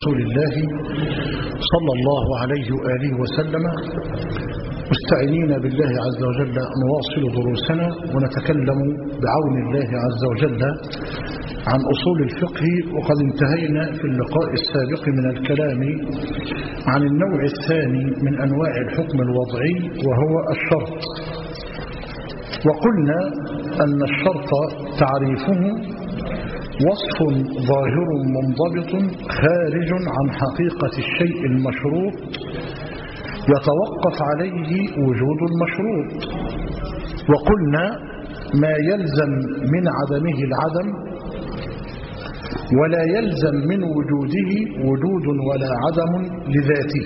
رسول الله صلى الله عليه وآله وسلم مستعينين بالله عز وجل نواصل دروسنا ونتكلم بعون الله عز وجل عن أصول الفقه وقد انتهينا في اللقاء السابق من الكلام عن النوع الثاني من أنواع الحكم الوضعي وهو الشرط وقلنا أن الشرط تعريفه وصف ظاهر منضبط خارج عن حقيقة الشيء المشروط يتوقف عليه وجود المشروط وقلنا ما يلزم من عدمه العدم ولا يلزم من وجوده وجود ولا عدم لذاته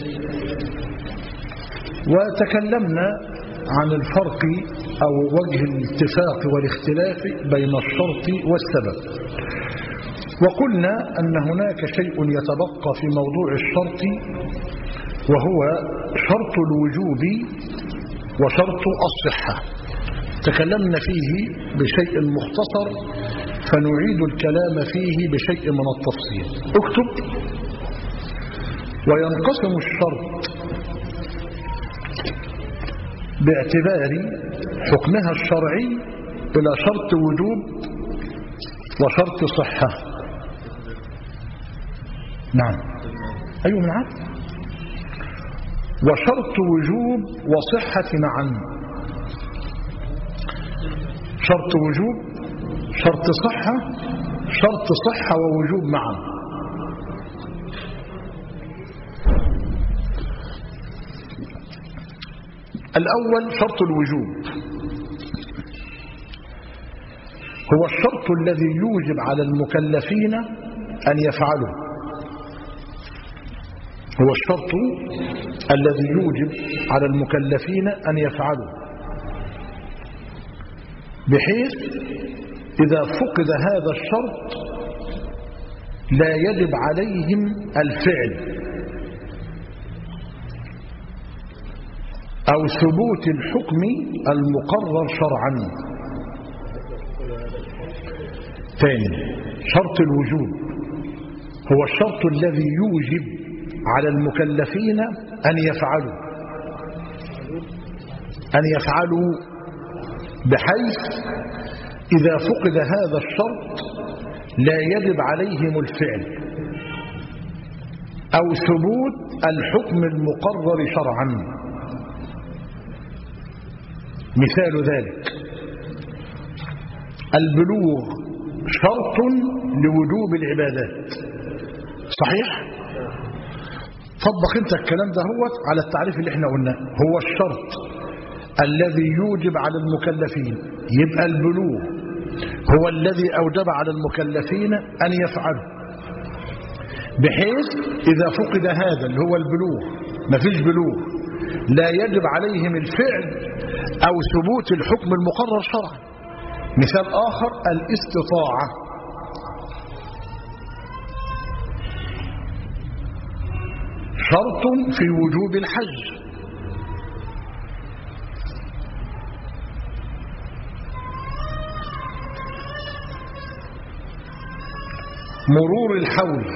وتكلمنا عن الفرق أو وجه الاتفاق والاختلاف بين الشرط والسبب وقلنا أن هناك شيء يتبقى في موضوع الشرط وهو شرط الوجوب وشرط الصحة تكلمنا فيه بشيء مختصر فنعيد الكلام فيه بشيء من التفصيل اكتب وينقسم الشرط باعتبار حكمها الشرعي إلى شرط وجوب وشرط صحة نعم أيوة من عاد وشرط وجوب وصحة معا شرط وجوب شرط صحة شرط صحة ووجوب معا الأول شرط الوجوب هو الشرط الذي يوجب على المكلفين أن يفعلوا هو الشرط الذي يوجب على المكلفين أن يفعلوا بحيث إذا فقد هذا الشرط لا يجب عليهم الفعل أو ثبوت الحكم المقرر شرعا ثاني شرط الوجوب هو الشرط الذي يوجب على المكلفين أن يفعلوا أن يفعلوا بحيث إذا فقد هذا الشرط لا يجب عليهم الفعل أو ثبوت الحكم المقرر شرعا مثال ذلك البلوغ شرط لوجوب العبادات صحيح؟ طبق انت الكلام ده هو على التعريف اللي احنا قلناه هو الشرط الذي يوجب على المكلفين يبقى البلوغ هو الذي أوجب على المكلفين أن يفعلوا بحيث إذا فقد هذا اللي هو البلوغ مفيش بلوغ لا يجب عليهم الفعل أو ثبوت الحكم المقرر شرعا مثال آخر الاستطاعة شرط في وجوب الحج مرور الحول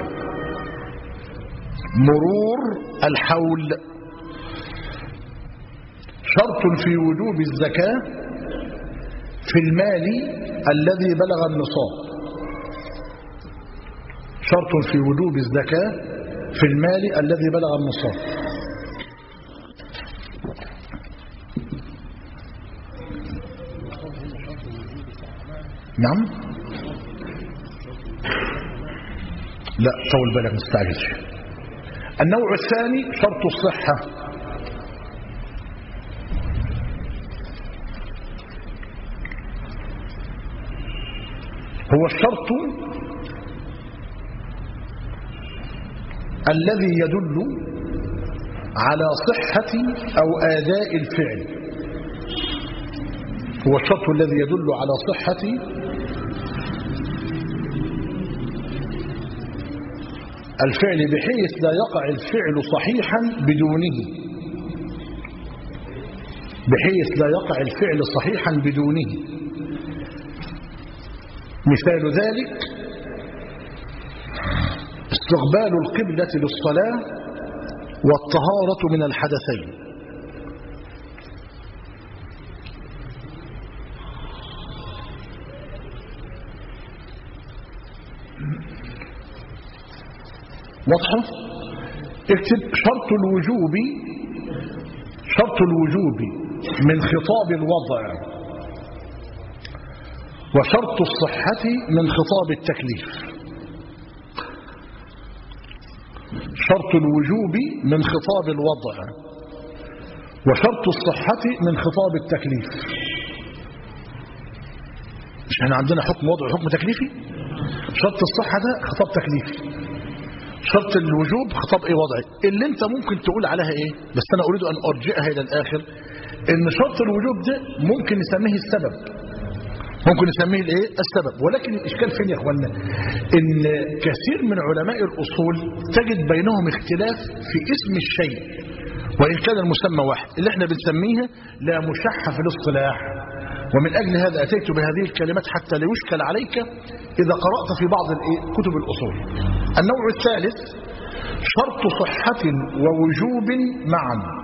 مرور الحول شرط في وجوب الزكاة في المال الذي بلغ النصاب شرط في وجوب الزكاة في المال الذي بلغ النصاب نعم لا طول بالك مستعجلش النوع الثاني شرط الصحة هو الشرط الذي يدل على صحة أو آداء الفعل هو الشرط الذي يدل على صحة الفعل بحيث لا يقع الفعل صحيحا بدونه بحيث لا يقع الفعل صحيحا بدونه مثال ذلك استقبال القبلة للصلاة والطهارة من الحدثين واضحة اكتب شرط الوجوب شرط الوجوب من خطاب الوضع وشرط الصحة من خطاب التكليف شرط الوجوب من خطاب الوضع وشرط الصحة من خطاب التكليف مش احنا عندنا حكم وضع وحكم تكليفي شرط الصحة ده خطاب تكليفي شرط الوجوب خطاب ايه وضعي اللي انت ممكن تقول عليها ايه بس انا اريد ان ارجئها الى الاخر ان شرط الوجوب ده ممكن نسميه السبب ممكن نسميه الايه السبب ولكن الاشكال فين يا اخوانا ان كثير من علماء الاصول تجد بينهم اختلاف في اسم الشيء وان كان المسمى واحد اللي احنا بنسميها لا مشح في الاصطلاح ومن اجل هذا اتيت بهذه الكلمات حتى لا يشكل عليك اذا قرات في بعض كتب الاصول النوع الثالث شرط صحه ووجوب معا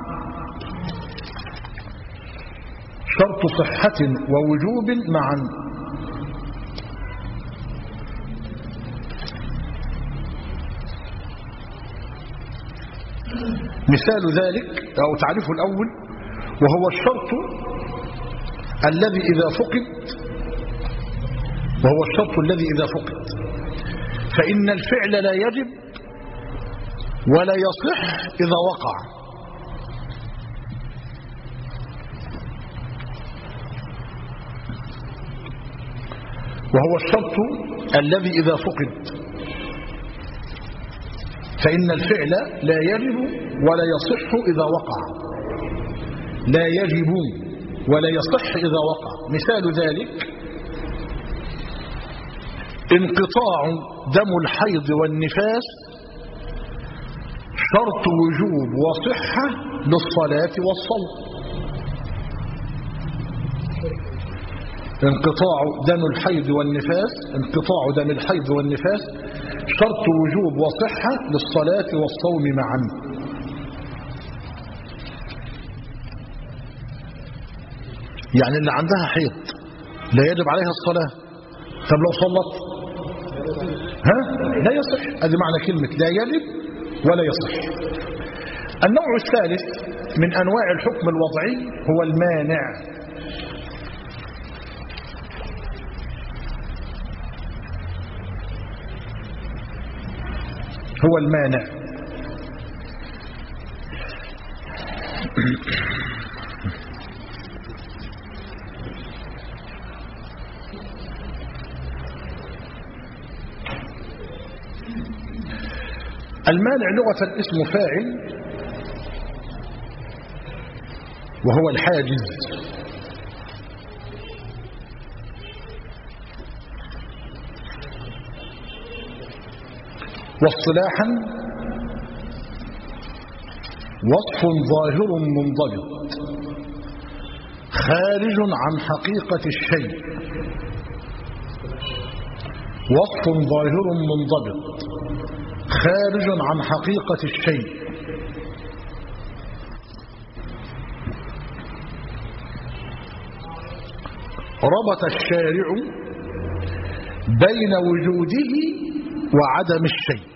شرط صحة ووجوب معا مثال ذلك أو تعريفه الأول وهو الشرط الذي إذا فقد وهو الشرط الذي إذا فقد فإن الفعل لا يجب ولا يصح إذا وقع وهو الشرط الذي إذا فقد فإن الفعل لا يجب ولا يصح إذا وقع لا يجب ولا يصح إذا وقع مثال ذلك انقطاع دم الحيض والنفاس شرط وجوب وصحة للصلاة والصوم انقطاع دم الحيض والنفاس انقطاع دم الحيض والنفاس شرط وجوب وصحة للصلاة والصوم معا يعني اللي عندها حيض لا يجب عليها الصلاة طب لو صلت ها لا يصح هذه معنى كلمة لا يجب ولا يصح النوع الثالث من أنواع الحكم الوضعي هو المانع هو المانع المانع لغة اسم فاعل وهو الحاجز واصطلاحا وصف ظاهر منضبط خارج عن حقيقة الشيء وصف ظاهر منضبط خارج عن حقيقة الشيء ربط الشارع بين وجوده وعدم الشيء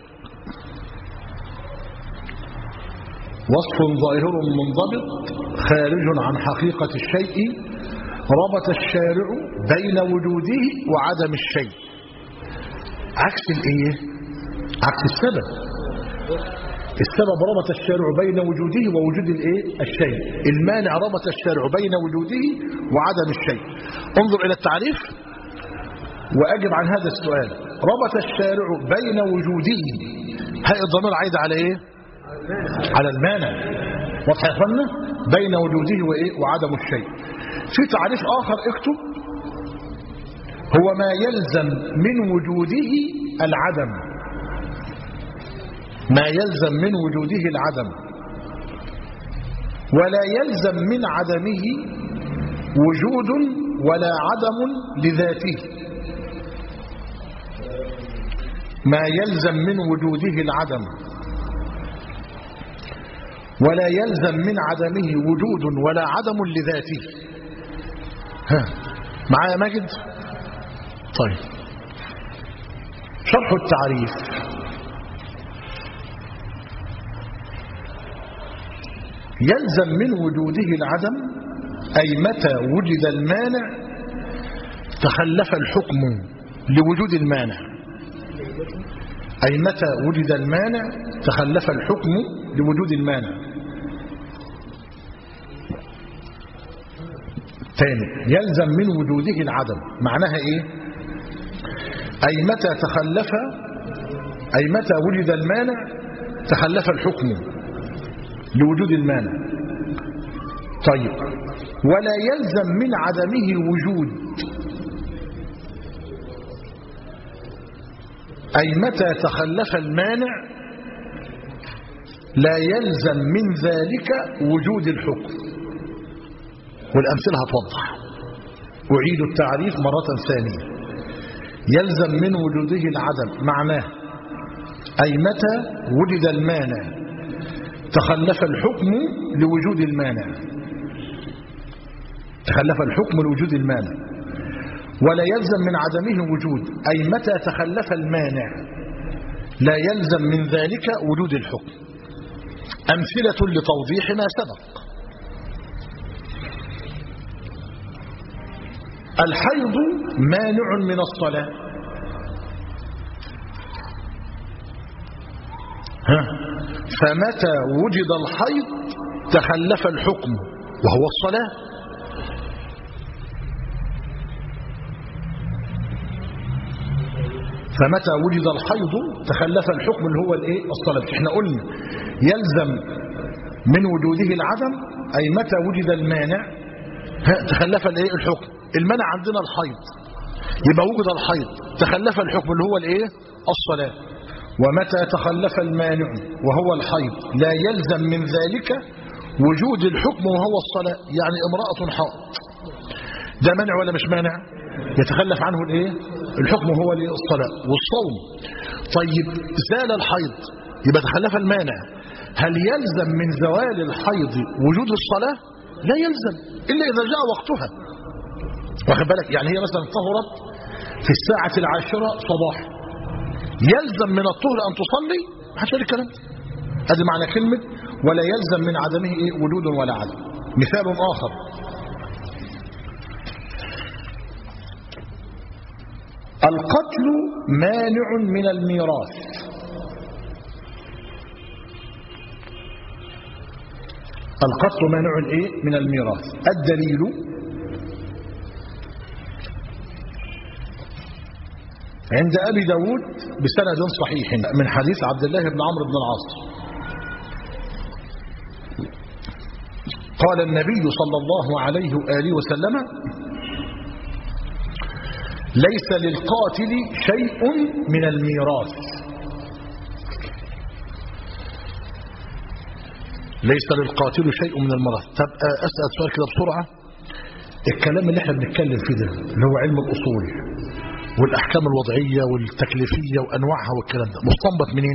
وصف ظاهر منضبط خارج عن حقيقة الشيء ربط الشارع بين وجوده وعدم الشيء عكس الايه عكس السبب السبب ربط الشارع بين وجوده ووجود الايه الشيء المانع ربط الشارع بين وجوده وعدم الشيء انظر الى التعريف واجب عن هذا السؤال ربط الشارع بين وجوده هاي الضمير عايد على ايه على المانع واضح يا اخوانا بين وجوده وايه وعدم الشيء في تعريف اخر اكتب هو ما يلزم من وجوده العدم ما يلزم من وجوده العدم ولا يلزم من عدمه وجود ولا عدم لذاته ما يلزم من وجوده العدم ولا يلزم من عدمه وجود ولا عدم لذاته ها معايا ماجد طيب شرح التعريف يلزم من وجوده العدم أي متى وجد المانع تخلف الحكم لوجود المانع أي متى وجد المانع تخلف الحكم لوجود المانع ثاني يلزم من وجوده العدم معناها ايه اي متى تخلف اي متى وجد المانع تخلف الحكم لوجود المانع طيب ولا يلزم من عدمه وجود أي متى تخلف المانع لا يلزم من ذلك وجود الحكم والأمثلة هتوضح أعيد التعريف مرة ثانية يلزم من وجوده العدم معناه أي متى وجد المانع تخلف الحكم لوجود المانع تخلف الحكم لوجود المانع ولا يلزم من عدمه وجود أي متى تخلف المانع لا يلزم من ذلك وجود الحكم أمثلة لتوضيح ما سبق الحيض مانع من الصلاة ها فمتى وجد الحيض تخلف الحكم وهو الصلاة فمتى وجد الحيض تخلف الحكم اللي هو الايه الصلاه احنا قلنا يلزم من وجوده العدم اي متى وجد المانع تخلف الايه الحكم المانع عندنا الحيض يبقى وجد الحيض تخلف الحكم اللي هو الايه الصلاه ومتى تخلف المانع وهو الحيض لا يلزم من ذلك وجود الحكم وهو الصلاه يعني امراه حائض ده مانع ولا مش مانع يتخلف عنه الايه الحكم هو الصلاة والصوم طيب زال الحيض يبقى تخلف المانع هل يلزم من زوال الحيض وجود الصلاة لا يلزم إلا إذا جاء وقتها واخد بالك يعني هي مثلا طهرت في الساعة العاشرة صباحا يلزم من الطهر أن تصلي ما حدش الكلام هذا معنى كلمة ولا يلزم من عدمه إيه وجود ولا عدم مثال آخر القتل مانع من الميراث القتل مانع ايه من الميراث الدليل عند أبي داود بسند صحيح من حديث عبد الله بن عمرو بن العاص قال النبي صلى الله عليه وآله وسلم ليس للقاتل شيء من الميراث ليس للقاتل شيء من الميراث طب أسأل سؤال كده بسرعة الكلام اللي احنا بنتكلم فيه ده اللي هو علم الأصول والأحكام الوضعية والتكليفية وأنواعها والكلام ده مستنبط منين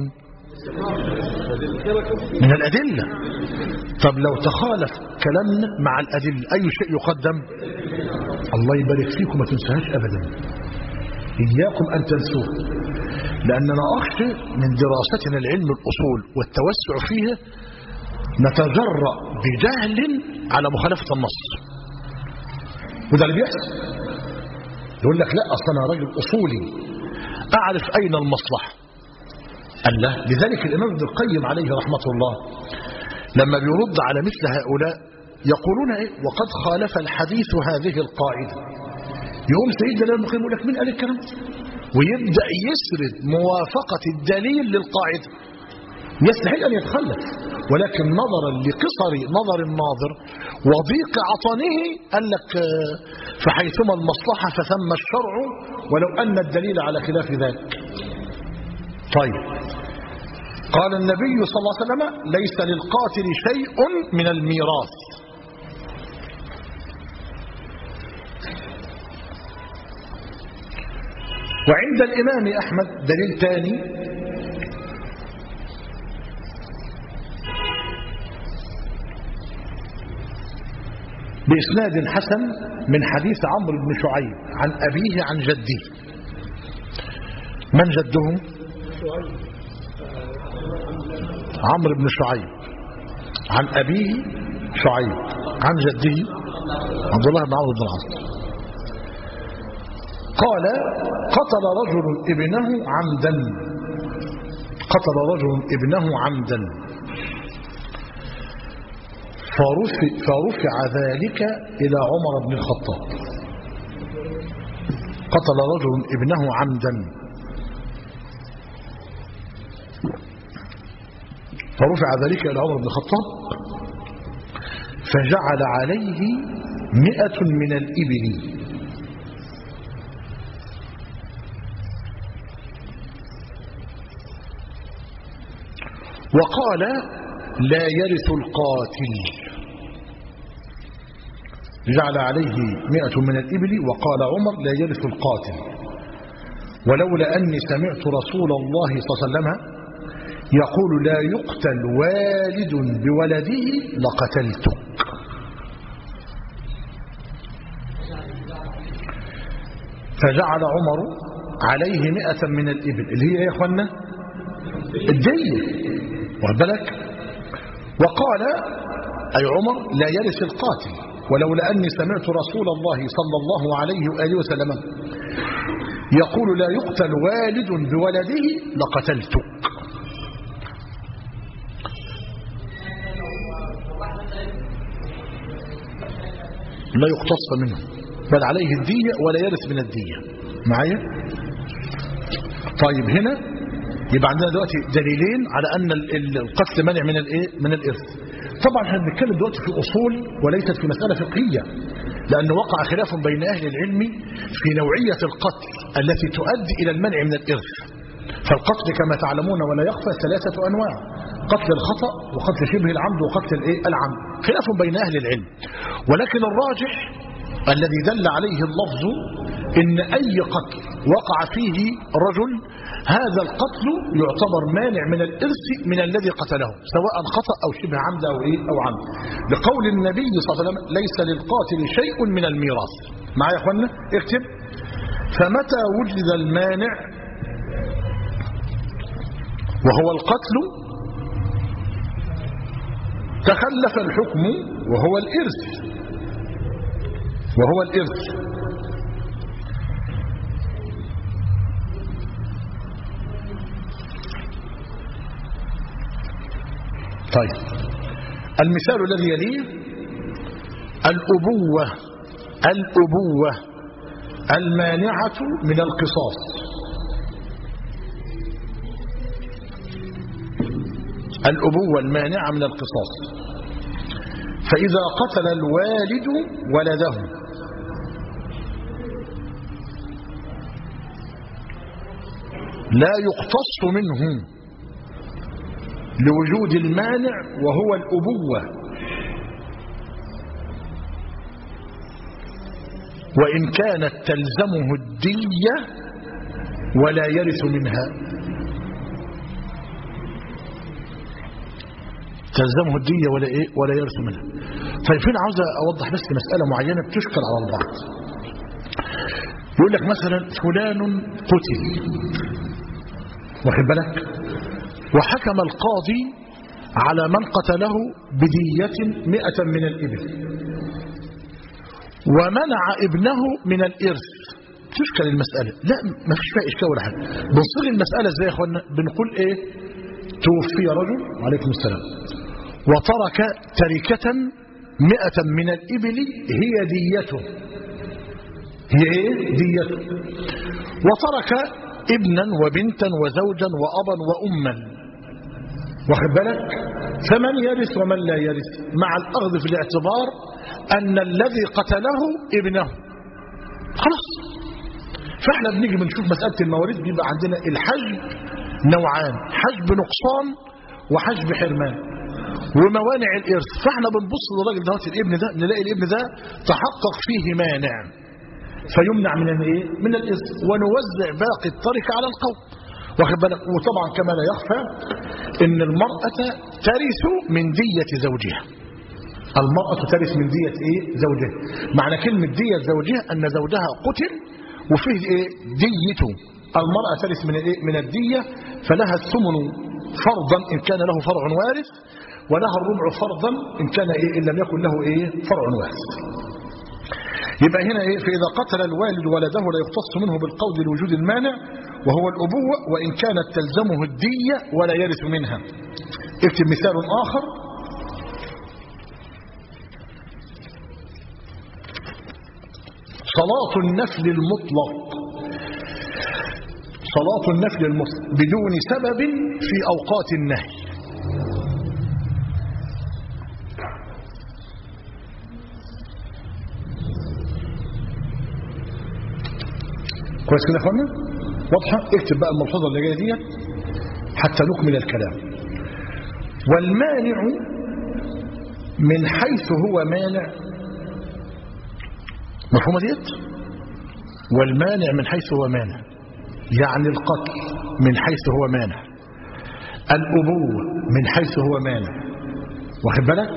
من الأدلة طب لو تخالف كلامنا مع الأدلة أي شيء يقدم الله يبارك فيكم ما تنساهاش أبدا إياكم أن تنسوه لأننا أخشى من دراستنا العلم الأصول والتوسع فيه نتجرأ بجهل على مخالفة النص وده اللي بيحصل يقول لك لا أصلا أنا راجل أصولي أعرف أين المصلحة قال لا لذلك الإمام ابن القيم عليه رحمة الله لما بيرد على مثل هؤلاء يقولون إيه وقد خالف الحديث هذه القاعدة يقوم سيدنا الإمام ابن القيم يقول لك مين قال الكلام ويبدأ يسرد موافقة الدليل للقاعدة يستحيل أن يتخلف ولكن نظرا لقصر نظر الناظر وضيق عطنه قال لك فحيثما المصلحة فثم الشرع ولو أن الدليل على خلاف ذلك طيب قال النبي صلى الله عليه وسلم ليس للقاتل شيء من الميراث وعند الإمام أحمد دليل ثاني بإسناد حسن من حديث عمرو بن شعيب عن أبيه عن جده من جدهم عمرو بن شعيب عن أبيه شعيب عن جده عبد الله بن عمرو بن العاص قال قتل رجل ابنه عمدا قتل رجل ابنه عمدا فرفع, فرفع ذلك إلى عمر بن الخطاب قتل رجل ابنه عمدا فرفع ذلك إلى عمر بن الخطاب فجعل عليه مئة من الإبل وقال لا يرث القاتل جعل عليه مئة من الإبل وقال عمر لا يرث القاتل ولولا أني سمعت رسول الله صلى الله عليه وسلم يقول لا يقتل والد بولده لقتلتك فجعل عمر عليه مئة من الإبل اللي هي يا إخوانا الدية واخد بالك وقال أي عمر لا يرث القاتل ولولا أني سمعت رسول الله صلى الله عليه وآله وسلم يقول لا يقتل والد بولده لقتلتك لا يقتص منه بل عليه الدية ولا يرث من الدية معايا طيب هنا يبقى عندنا دلوقتي دليلين على أن القتل منع من الايه من الإرث طبعا احنا بنتكلم دلوقتي في أصول وليست في مسألة فقهية لأن وقع خلاف بين أهل العلم في نوعية القتل التي تؤدي إلى المنع من الإرث فالقتل كما تعلمون ولا يخفى ثلاثة أنواع قتل الخطأ وقتل شبه العمد وقتل الايه العمد خلاف بين أهل العلم ولكن الراجح الذي دل عليه اللفظ إن أي قتل وقع فيه رجل هذا القتل يعتبر مانع من الإرث من الذي قتله سواء خطأ أو شبه عمد أو, إيه أو عمد لقول النبي صلى الله عليه وسلم ليس للقاتل شيء من الميراث معايا يا أخوانا اكتب فمتى وجد المانع وهو القتل تخلف الحكم وهو الإرث وهو الإرث طيب المثال الذي يليه الأبوة الأبوة المانعة من القصاص الأبوة المانعة من القصاص فإذا قتل الوالد ولده لا يقتص منه لوجود المانع وهو الأبوة وإن كانت تلزمه الدية ولا يرث منها تلزمه الدية ولا إيه ولا يرث منها طيب هنا عاوز أوضح بس مسألة معينة بتشكل على البعض يقول لك مثلا فلان قتل واخد بالك وحكم القاضي على من قتله بدية مئة من الإبل ومنع ابنه من الإرث تشكل المسألة لا ما فيش فيها إشكال ولا حاجة بنصيغ المسألة ازاي يا اخوانا بنقول ايه توفي رجل عليكم السلام وترك تركة مئة من الإبل هي ديته هي ايه ديته وترك ابنا وبنتا وزوجا وأبا وأما واخد بالك فمن يرث ومن لا يرث مع الأخذ في الاعتبار أن الذي قتله ابنه خلاص فاحنا بنيجي بنشوف مسألة المواريث بيبقى عندنا الحجب نوعان حجب نقصان وحجب حرمان وموانع الإرث فاحنا بنبص للراجل ده الابن ده نلاقي الابن ده تحقق فيه مانع فيمنع من الايه من الإثم ونوزع باقي التركة على القوم واخد بالك وطبعا كما لا يخفى ان المرأة ترث من دية زوجها المرأة ترث من دية ايه زوجها معنى كلمة دية زوجها ان زوجها قتل وفيه ايه ديته المرأة ترث من ايه من الدية فلها الثمن فرضا ان كان له فرع وارث ولها الربع فرضا ان كان ايه ان لم يكن له ايه فرع وارث يبقى هنا ايه فاذا قتل الوالد ولده لا يختص منه بالقول لوجود المانع وهو الابوه وان كانت تلزمه الديه ولا يرث منها اكتب مثال اخر صلاة النفل المطلق صلاة النفل المطلق بدون سبب في أوقات النهي كويس كده يا اخوانا واضحه اكتب بقى الملحوظه اللي جايه ديت حتى نكمل الكلام والمانع من حيث هو مانع مفهومه ديت والمانع من حيث هو مانع يعني القتل من حيث هو مانع الابوه من حيث هو مانع واخد بالك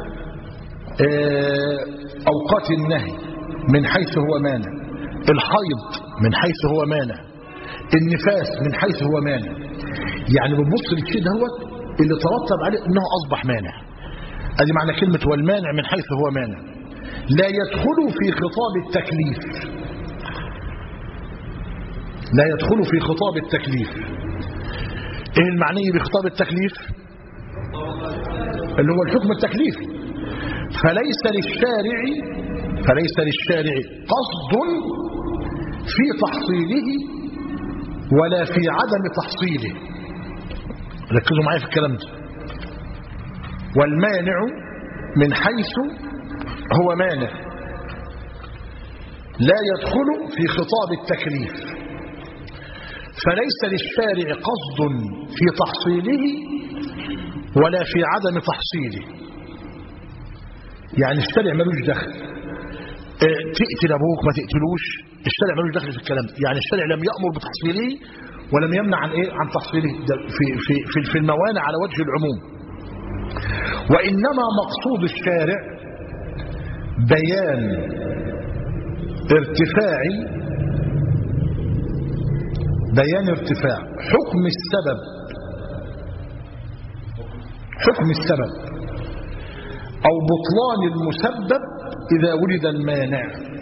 آه، اوقات النهي من حيث هو مانع الحيض من حيث هو مانع النفاس من حيث هو مانع يعني بنبص للشيء دهوت اللي ترتب عليه انه اصبح مانع ادي معنى كلمه والمانع من حيث هو مانع لا يدخل في خطاب التكليف لا يدخل في خطاب التكليف ايه المعني بخطاب التكليف اللي هو الحكم التكليفي فليس للشارع فليس للشارع قصد في تحصيله ولا في عدم تحصيله ركزوا معايا في الكلام ده والمانع من حيث هو مانع لا يدخل في خطاب التكليف فليس للشارع قصد في تحصيله ولا في عدم تحصيله يعني الشارع ملوش دخل اه تقتل ابوك ما تقتلوش الشارع ملوش دخل في الكلام ده يعني الشارع لم يأمر بتحصيله ولم يمنع عن ايه عن تحصيله ده في في في في الموانع على وجه العموم وانما مقصود الشارع بيان ارتفاع بيان ارتفاع حكم السبب حكم السبب او بطلان المسبب اذا ولد المانع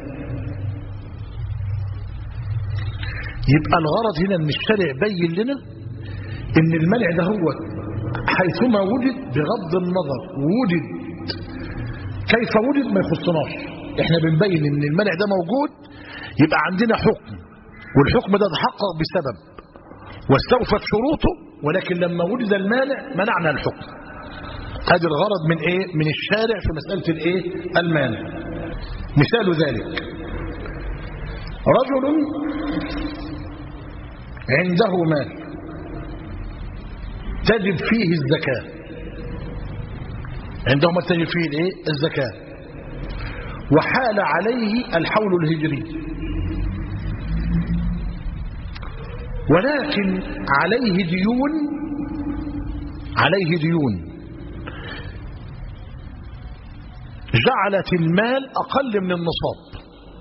يبقى الغرض هنا ان الشارع بين لنا ان المنع ده هو حيثما وجد بغض النظر وجد كيف وجد ما يخصناش احنا بنبين ان المنع ده موجود يبقى عندنا حكم والحكم ده تحقق بسبب واستوفت شروطه ولكن لما وجد المانع منعنا الحكم هذا الغرض من ايه من الشارع في مسألة الايه المانع مثال ذلك رجل عنده مال تجب فيه الزكاة عنده مال تجب فيه الايه الزكاة وحال عليه الحول الهجري ولكن عليه ديون عليه ديون جعلت المال أقل من النصاب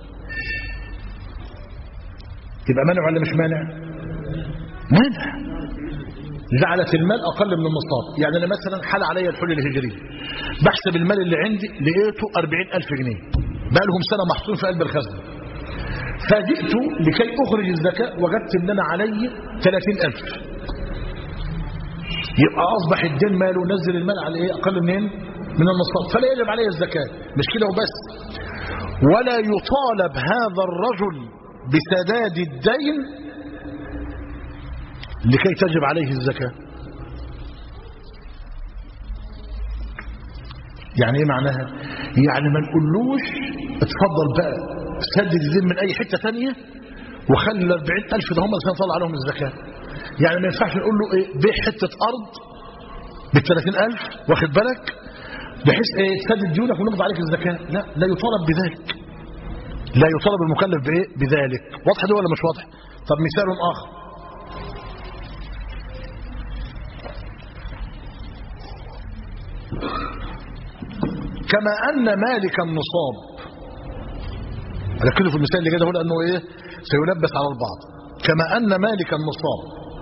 يبقى مانع ولا مش مانع مانع جعلت المال أقل من النصاب يعني أنا مثلا حال علي الحل الهجري بحسب المال اللي عندي لقيته أربعين ألف جنيه بقى لهم سنة محصول في قلب الخزنة فجئت لكي أخرج الزكاة وجدت أن أنا علي ثلاثين ألف يبقى أصبح الدين ماله نزل المال على إيه أقل منين من النصاب فلا يجب عليه الزكاة مش كده وبس ولا يطالب هذا الرجل بسداد الدين لكي تجب عليه الزكاة يعني ايه معناها يعني ما نقولوش اتفضل بقى سدد الدين من اي حتة تانية وخلي ال 40000 ده هم اللي سنطلع عليهم الزكاة يعني ما ينفعش نقول له ايه بيع حتة ارض ب 30000 واخد بالك بحيث ايه تسدد ديونك ونقضي عليك الزكاة لا لا يطالب بذلك لا يطالب المكلف بايه بذلك واضح ده ولا مش واضح طب مثال اخر كما ان مالك النصاب ركزوا في المثال اللي جاي ده لانه ايه سيلبس على البعض كما ان مالك النصاب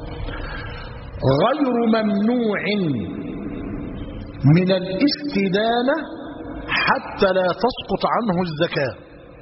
غير ممنوع من الاستدانه حتى لا تسقط عنه الزكاه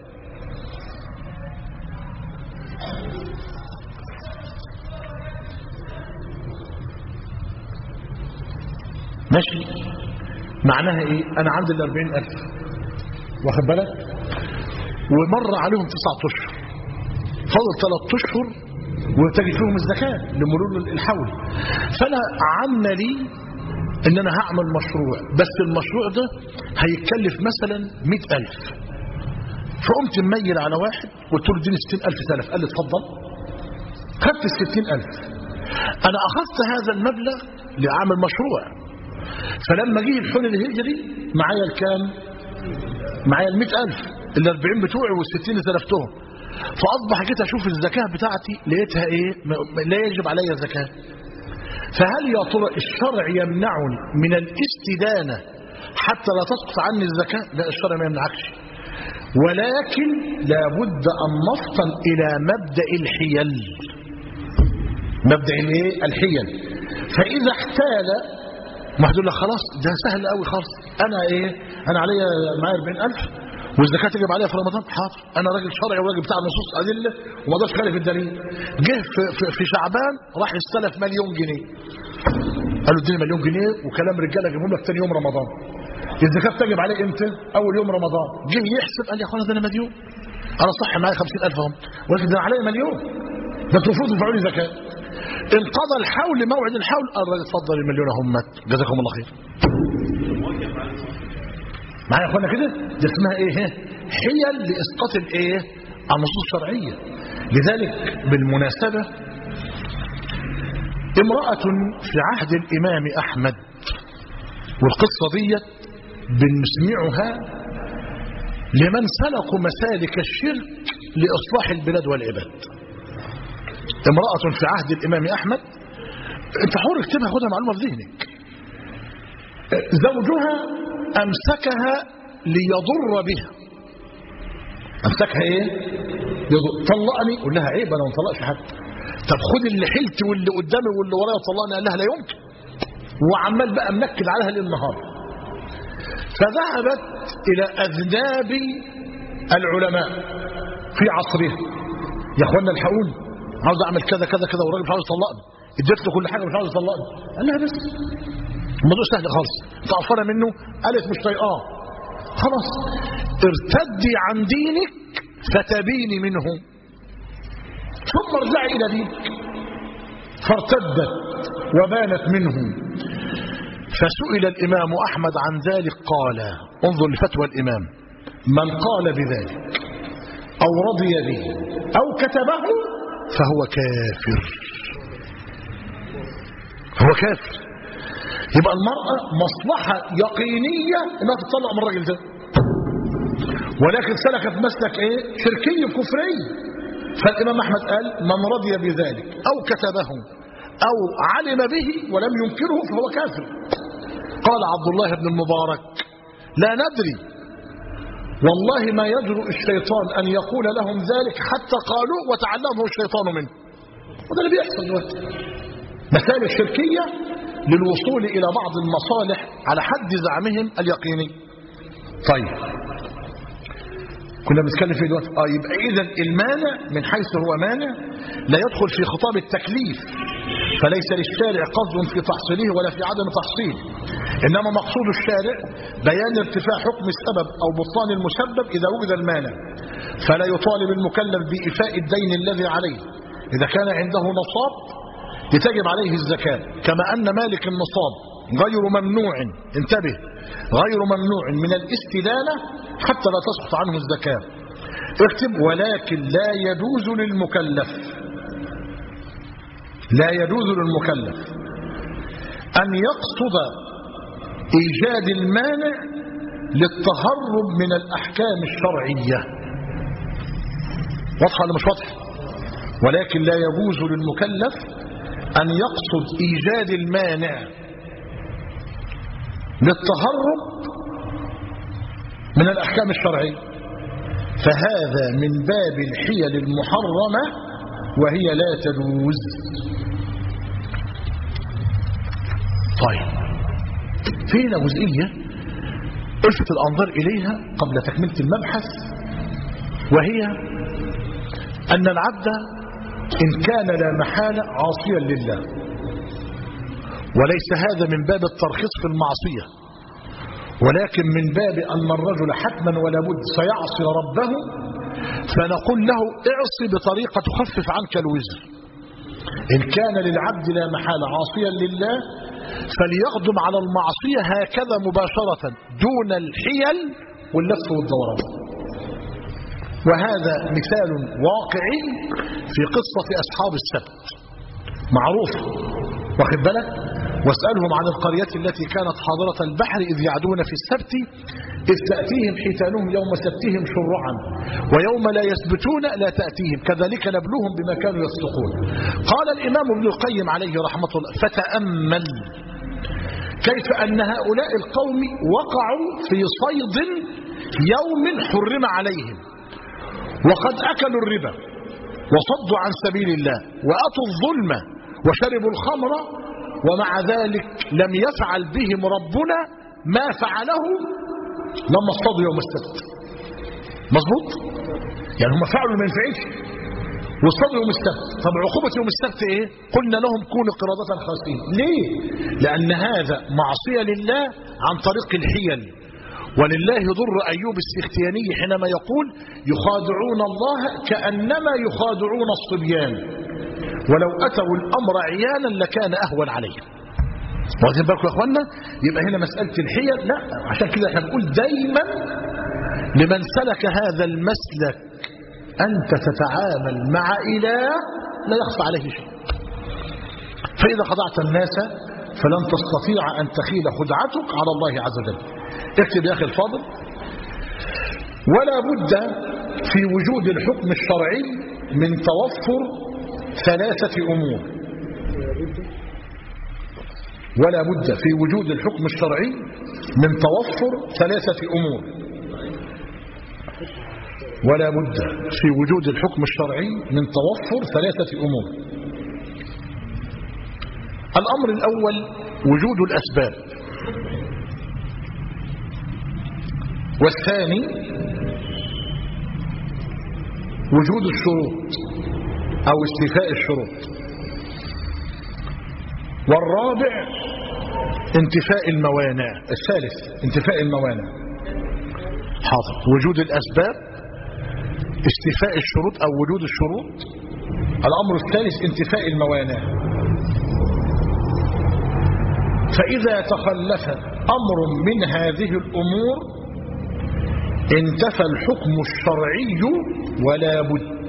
ماشي معناها ايه انا عندي ال 40000 واخد بالك ومر عليهم تسعة اشهر فضل ثلاث اشهر وتجد فيهم الزكاه لمرور الحول فانا عنا لي ان انا هعمل مشروع بس المشروع ده هيتكلف مثلا 100000 فقمت مميل على واحد قلت له اديني 60000 سلف قال لي اتفضل خدت ال 60000 انا اخذت هذا المبلغ لعمل مشروع فلما جه الحول الهجري معايا الكام معايا ال 100000 ال 40 بتوعي وال 60 اللي سلفتهم فاصبح جيت اشوف الزكاه بتاعتي لقيتها ايه لا يجب علي زكاه فهل يا ترى الشرع يمنعني من الاستدانه حتى لا تسقط عني الزكاه لا الشرع ما يمنعكش ولكن لابد ان نفطن الى مبدا الحيل مبدا الايه الحيل فاذا احتال واحد يقول لك خلاص ده سهل قوي خالص انا ايه انا عليا معايا 40000 والزكاه تجب عليها في رمضان حاضر انا راجل شرعي وراجل بتاع نصوص ادله وما اقدرش خالف الدليل جه في, في, في شعبان راح استلف مليون جنيه قال له اديني مليون جنيه وكلام رجاله جابهم لك ثاني يوم رمضان الزكاه تجب عليه امتى اول يوم رمضان جه يحسب قال يا اخوانا ده انا مديون انا صح معايا 50000 اهم ولكن ده عليا مليون ده المفروض تدفعوا لي زكاه انقضى الحول موعد الحول قال الراجل اتفضل المليون اهم جزاكم الله خير معايا يا اخوانا كده دي اسمها ايه حيل لاسقاط الايه النصوص الشرعيه لذلك بالمناسبه امراه في عهد الامام احمد والقصه ديت بنسمعها لمن سلكوا مسالك الشرك لاصلاح البلاد والعباد امراه في عهد الامام احمد انت حر اكتبها خدها معلومه في ذهنك زوجها امسكها ليضر بها امسكها ايه يضر. طلقني قول لها عيب انا ما طلقش حد طب خد اللي حلت واللي قدامي واللي ورايا طلقني قال لها لا يمكن وعمال بقى منكد عليها ليل نهار فذهبت الى اذناب العلماء في عصرها يا اخوانا الحقوني عاوز اعمل كذا كذا كذا والراجل مش عاوز يطلقني اديت له كل حاجه مش عاوز يطلقني قال لها بس الموضوع سهل خالص تعفر منه قالت مش طايقاه خلاص ارتدي عن دينك فتبيني منه ثم ارجعي الى دينك فارتدت وبانت منه فسئل الامام احمد عن ذلك قال انظر لفتوى الامام من قال بذلك او رضي به او كتبه فهو كافر هو كافر يبقى المرأة مصلحة يقينية انها تطلق من الراجل ده ولكن سلكت مسلك ايه شركي كفري فالامام احمد قال من رضي بذلك او كتبه او علم به ولم ينكره فهو كافر قال عبد الله بن المبارك لا ندري والله ما يجرؤ الشيطان ان يقول لهم ذلك حتى قالوا وتعلمه الشيطان منه وده اللي بيحصل دلوقتي مسائل الشركيه للوصول إلى بعض المصالح على حد زعمهم اليقيني طيب كنا بنتكلم في دلوقتي اه يبقى اذا المانع من حيث هو مانع لا يدخل في خطاب التكليف فليس للشارع قصد في تحصيله ولا في عدم تحصيله انما مقصود الشارع بيان ارتفاع حكم السبب او بطلان المسبب اذا وجد المانع فلا يطالب المكلف بايفاء الدين الذي عليه اذا كان عنده نصاب لتجب عليه الزكاة كما أن مالك النصاب غير ممنوع انتبه غير ممنوع من الاستدانة حتى لا تسقط عنه الزكاة اكتب ولكن لا يجوز للمكلف لا يجوز للمكلف أن يقصد إيجاد المانع للتهرب من الأحكام الشرعية واضحة ولا مش واضحة ولكن لا يجوز للمكلف أن يقصد إيجاد المانع للتهرب من الأحكام الشرعية فهذا من باب الحيل المحرمة وهي لا تجوز طيب فينا جزئية الفت الأنظار إليها قبل تكملة المبحث وهي أن العبد إن كان لا محالة عاصيا لله وليس هذا من باب الترخيص في المعصية ولكن من باب أن الرجل حتما ولا بد سيعصي ربه فنقول له اعصي بطريقة تخفف عنك الوزر إن كان للعبد لا محالة عاصيا لله فليقدم على المعصية هكذا مباشرة دون الحيل واللف والدوران وهذا مثال واقعي في قصة أصحاب السبت معروف واخد بالك واسألهم عن القرية التي كانت حاضرة البحر إذ يعدون في السبت إذ تأتيهم حيتانهم يوم سبتهم شرعا ويوم لا يثبتون لا تأتيهم كذلك نبلوهم بما كانوا يصدقون قال الإمام ابن القيم عليه رحمة الله فتأمل كيف أن هؤلاء القوم وقعوا في صيد يوم حرم عليهم وقد أكلوا الربا وصدوا عن سبيل الله وأتوا الظلم وشربوا الخمر ومع ذلك لم يفعل بهم ربنا ما فعله لما اصطادوا يوم السبت مظبوط يعني هم فعلوا ما ينفعش واصطادوا يوم السبت طب عقوبة يوم السبت ايه قلنا لهم كونوا قرادة خاسئين ليه لأن هذا معصية لله عن طريق الحيل ولله ضر أيوب السختياني حينما يقول يخادعون الله كأنما يخادعون الصبيان ولو أتوا الأمر عيانا لكان أهون عليهم واخدين بالكم يا اخوانا يبقى هنا مسألة الحيل لا عشان كده احنا بنقول دايما لمن سلك هذا المسلك أنت تتعامل مع إله لا يخفى عليه شيء فإذا خضعت الناس فلن تستطيع أن تخيل خدعتك على الله عز وجل اكتب يا أخي الفاضل ولا بد في وجود الحكم الشرعي من توفر ثلاثة أمور ولا بد في وجود الحكم الشرعي من توفر ثلاثة أمور ولا بد في وجود الحكم الشرعي من توفر ثلاثة أمور الأمر الأول وجود الأسباب والثاني وجود الشروط أو استيفاء الشروط والرابع انتفاء الموانع الثالث انتفاء الموانع حاضر وجود الأسباب استيفاء الشروط أو وجود الشروط الأمر الثالث انتفاء الموانع فإذا تخلف أمر من هذه الأمور انتفى الحكم الشرعي ولا بد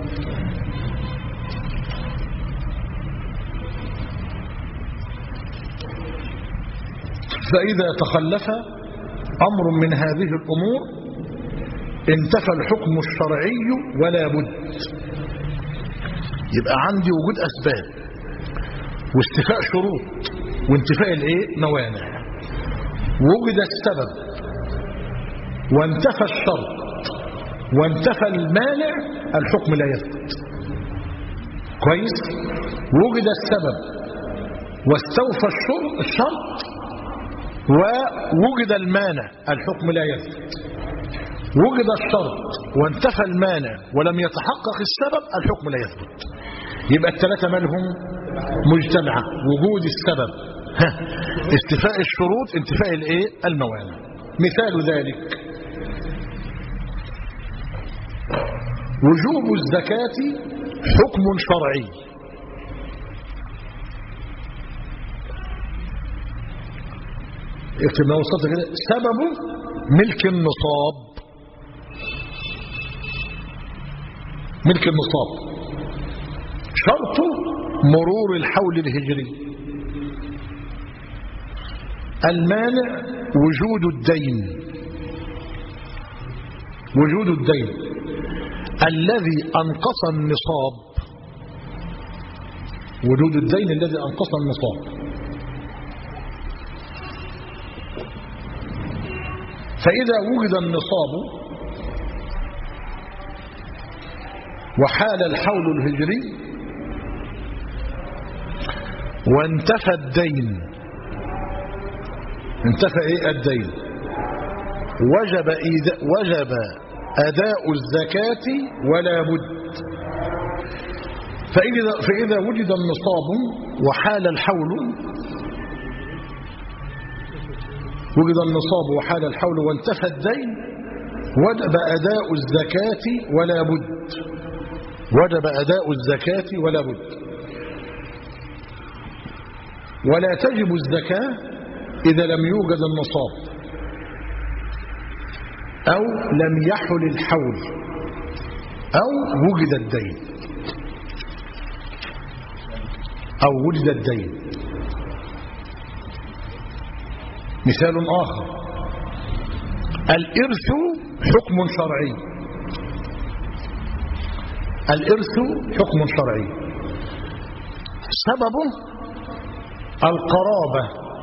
فإذا تخلف أمر من هذه الأمور انتفى الحكم الشرعي ولا بد يبقى عندي وجود أسباب واستفاء شروط وانتفاء الايه موانع وجد السبب وانتفى الشرط وانتفى المانع الحكم لا يثبت كويس وجد السبب واستوفى الشرط ووجد المانع الحكم لا يثبت وجد الشرط وانتفى المانع ولم يتحقق السبب الحكم لا يثبت يبقى الثلاثة مالهم مجتمعة وجود السبب استفاء الشروط انتفاء الايه الموانع مثال ذلك وجوب الزكاة حكم شرعي اكتب لو وصلت كده سببه ملك النصاب ملك النصاب شرطه مرور الحول الهجري المانع وجود الدين وجود الدين الذي أنقص النصاب وجود الدين الذي أنقص النصاب فإذا وجد النصاب وحال الحول الهجري وانتفى الدين انتفى ايه الدين وجب إيد... وجب أداء الزكاة ولا بد فإذا, فإذا وجد النصاب وحال الحول وجد النصاب وحال الحول وانتفى الدين وجب أداء الزكاة ولا بد وجب أداء الزكاة ولا بد ولا تجب الزكاة إذا لم يوجد النصاب أو لم يحل الحول أو وجد الدين أو وجد الدين مثال آخر الإرث حكم شرعي الإرث حكم شرعي سببه القرابة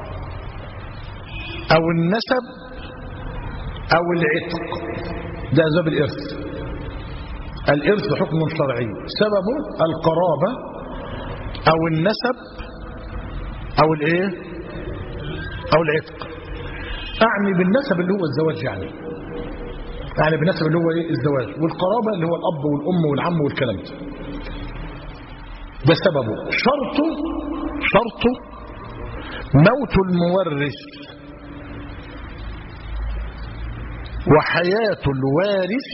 أو النسب أو العتق ده أسباب الإرث الإرث حكم شرعي سببه القرابة أو النسب أو الإيه أو العتق أعني بالنسب اللي هو الزواج يعني يعني بالنسب اللي هو إيه الزواج والقرابة اللي هو الأب والأم والعم والكلام ده ده سببه شرطه شرطه موت المورث وحياة الوارث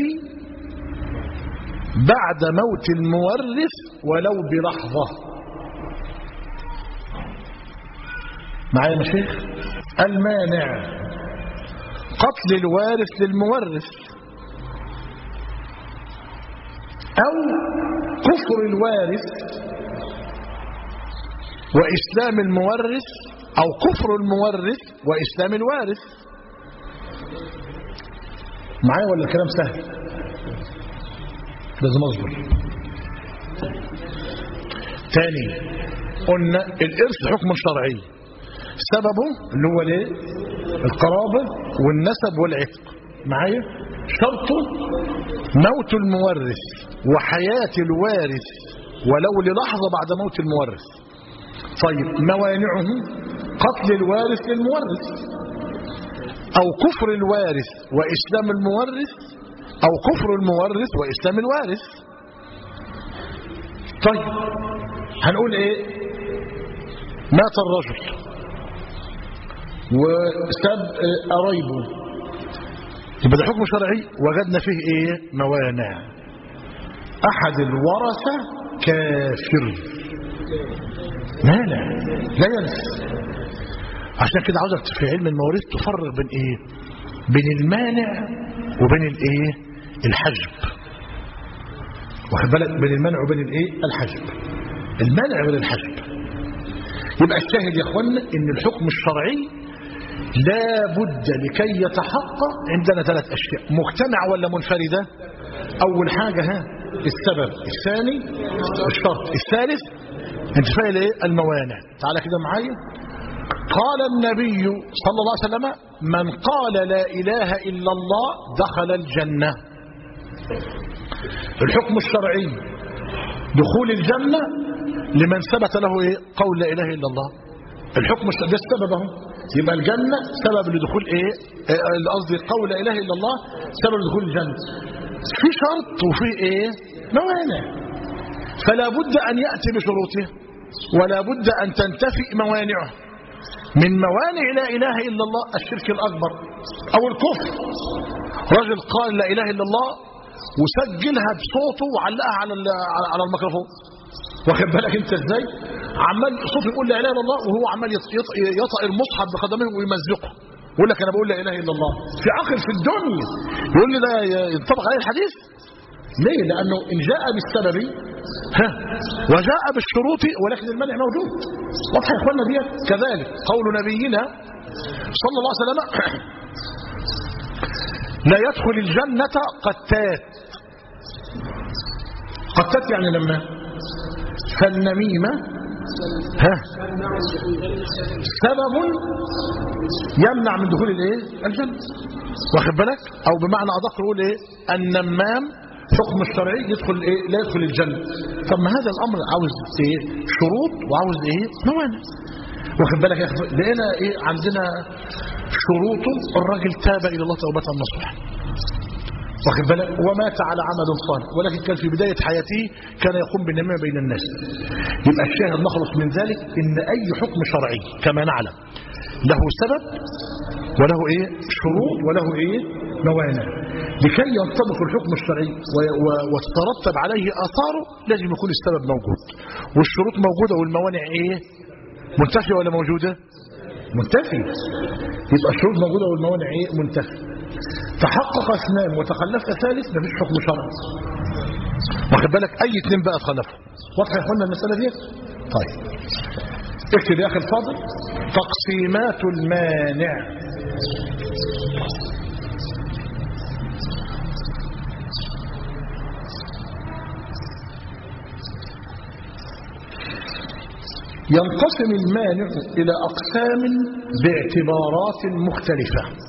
بعد موت المورث ولو بلحظة معايا يا شيخ المانع قتل الوارث للمورث أو كفر الوارث وإسلام المورث أو كفر المورث وإسلام الوارث معايا ولا الكلام سهل لازم اصبر تاني قلنا الارث حكم شرعي سببه اللي هو الايه القرابه والنسب والعتق معايا شرطه موت المورث وحياه الوارث ولو للحظه بعد موت المورث طيب موانعه قتل الوارث للمورث أو كفر الوارث وإسلام المورث أو كفر المورث وإسلام الوارث طيب هنقول إيه مات الرجل وساب قرايبه يبقى ده حكم شرعي وجدنا فيه إيه موانع أحد الورثة كافر مانع لا ينسى عشان كده عاوزك في علم المواريث تفرق بين ايه بين المانع وبين الايه الحجب واخد بالك بين المانع وبين الايه الحجب المانع وبين الحجب يبقى الشاهد يا اخوانا ان الحكم الشرعي لا بد لكي يتحقق عندنا ثلاث اشياء مجتمع ولا منفرده اول حاجه ها السبب الثاني الشرط الثالث انتفاء الايه الموانع تعالى كده معايا قال النبي صلى الله عليه وسلم من قال لا إله إلا الله دخل الجنة الحكم الشرعي دخول الجنة لمن ثبت له إيه؟ قول لا إله إلا الله الحكم الشرعي ده السبب اهو يبقى الجنة سبب لدخول إيه قصدي قول لا إله إلا الله سبب لدخول الجنة في شرط وفي إيه موانع فلا بد أن يأتي بشروطه ولا بد أن تنتفي موانعه من موانع لا إله إلا الله الشرك الأكبر أو الكفر رجل قال لا إله إلا الله وسجلها بصوته وعلقها على على الميكروفون واخد بالك انت ازاي عمال صوته يقول لا اله الا الله وهو عمال يطأ المصحف بقدمه ويمزقه يقول لك انا بقول لا اله الا الله في عقل في الدنيا يقول لي ده ينطبق عليه الحديث ليه لانه ان جاء بالسبب ها وجاء بالشروط ولكن المنع موجود واضح يا اخوانا دي كذلك قول نبينا صلى الله عليه وسلم لا يدخل الجنة قتات قتلت يعني لما فالنميمة ها سبب يمنع من دخول الايه الجنة واخد بالك او بمعنى ادق نقول ايه النمام حكم الشرعي يدخل ايه لا يدخل الجنة طب ما هذا الامر عاوز ايه شروط وعاوز ايه موانع واخد بالك يا اخي لقينا ايه عندنا شروطه الراجل تاب الى الله توبه نصوحا واخد بالك ومات على عمل صالح ولكن كان في بداية حياته كان يقوم بالنميمة بين الناس يبقى الشاهد نخلص من ذلك ان اي حكم شرعي كما نعلم له سبب وله ايه شروط وله ايه موانع لكي ينطبق الحكم الشرعي وتترتب عليه اثاره لازم يكون السبب موجود والشروط موجودة والموانع ايه منتفية ولا موجودة منتفية يبقى الشروط موجودة والموانع ايه منتفية تحقق اثنان وتخلف ثالث مفيش حكم شرعي واخد بالك اي اثنين بقى تخلفوا واضحه يا اخوانا المساله دي طيب اكتب يا اخي الفاضل تقسيمات المانع ينقسم المانع الى اقسام باعتبارات مختلفه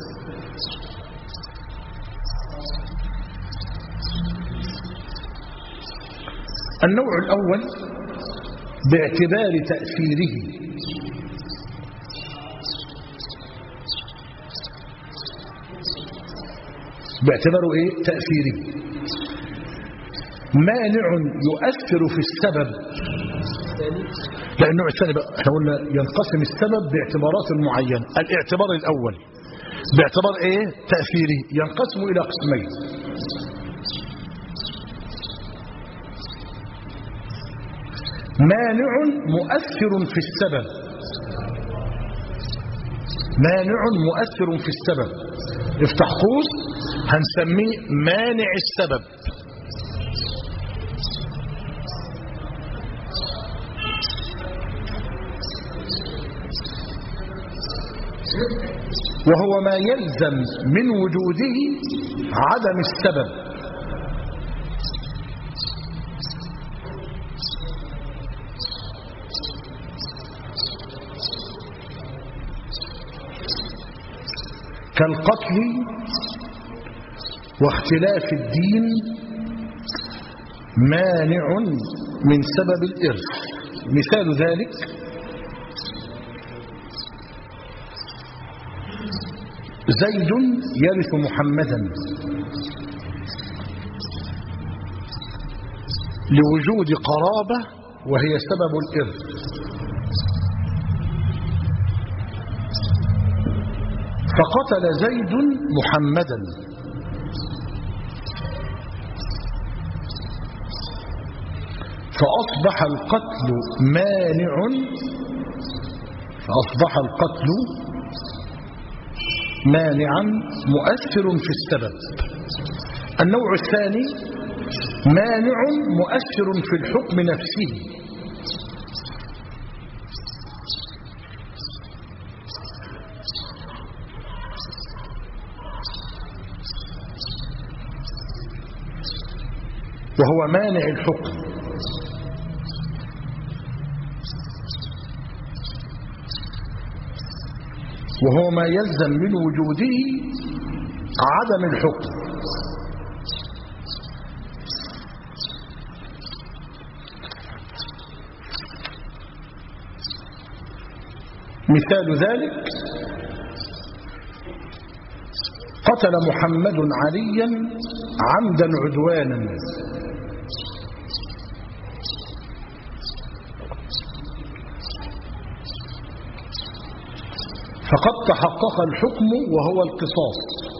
النوع الأول باعتبار تأثيره باعتباره ايه تأثيره مانع يؤثر في السبب لا النوع الثاني بقى احنا قلنا ينقسم السبب باعتبارات معينة الاعتبار الأول باعتبار ايه تأثيره ينقسم إلى قسمين مانع مؤثر في السبب مانع مؤثر في السبب افتح قوس هنسميه مانع السبب وهو ما يلزم من وجوده عدم السبب كالقتل واختلاف الدين مانع من سبب الإرث مثال ذلك زيد يرث محمدا لوجود قرابة وهي سبب الإرث فقتل زيد محمدا فأصبح القتل مانع فأصبح القتل مانعا مؤثر في السبب النوع الثاني مانع مؤثر في الحكم نفسه وهو مانع الحكم وهو ما يلزم من وجوده عدم الحكم مثال ذلك قتل محمد عليا عمدا عدوانا فقد تحقق الحكم وهو القصاص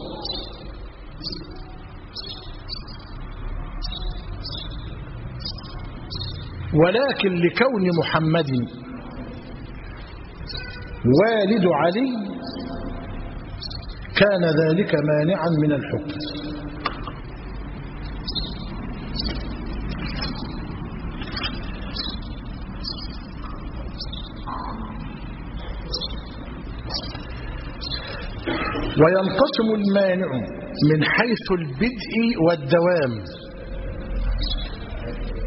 ولكن لكون محمد والد علي كان ذلك مانعا من الحكم وينقسم المانع من حيث البدء والدوام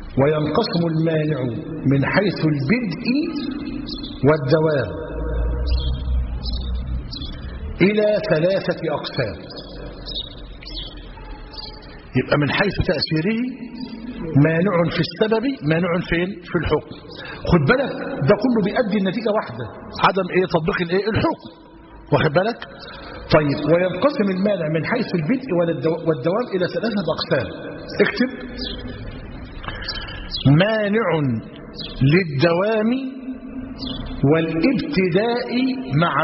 وينقسم المانع من حيث البدء والدوام إلى ثلاثة أقسام يبقى من حيث تأثيره مانع في السبب مانع فين في الحكم خد بالك ده كله بيؤدي النتيجة واحدة عدم ايه تطبيق الايه الحكم واخد بالك طيب وينقسم المانع من حيث البدء والدوام إلى ثلاثة أقسام اكتب مانع للدوام والابتداء معا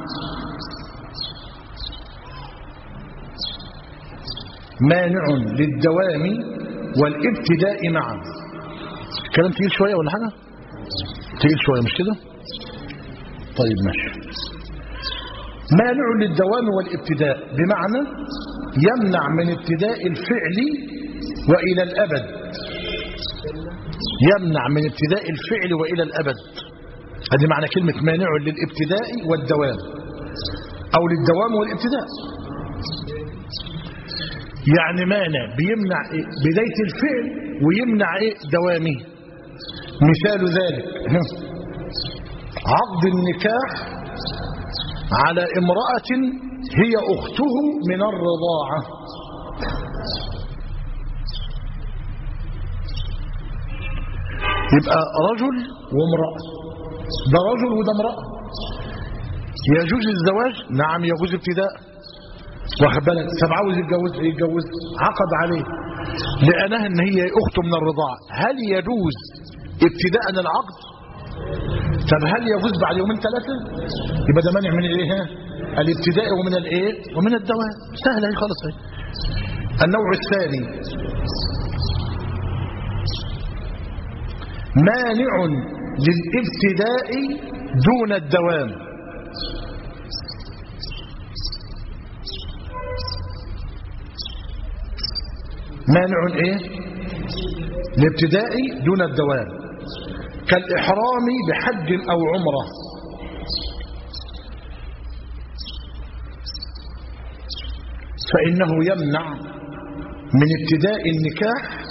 مانع للدوام والابتداء معا كلام تقيل شوية ولا حاجة تقيل شوية مش كده طيب ماشي مانع للدوام والابتداء بمعنى يمنع من ابتداء الفعل وإلى الأبد يمنع من ابتداء الفعل وإلى الأبد هذه معنى كلمة مانع للابتداء والدوام أو للدوام والابتداء يعني مانع بيمنع إيه؟ بداية الفعل ويمنع إيه دوامه مثال ذلك عقد النكاح على امرأة هي أخته من الرضاعة يبقى رجل وامرأة ده رجل وده امرأة يجوز الزواج نعم يجوز ابتداء واخد بالك طب عاوز يتجوز يتجوز عقد عليه لأنها ان هي اخته من الرضاعة هل يجوز ابتداء العقد طب هل يجوز بعد يومين ثلاثة يبقى ده مانع من الايه ها؟ الابتداء ومن الايه ومن الدوام سهله اهي خالص اهي النوع الثاني مانع للابتداء دون الدوام مانع ايه الابتداء دون الدوام كالإحرام بحج أو عمرة فإنه يمنع من ابتداء النكاح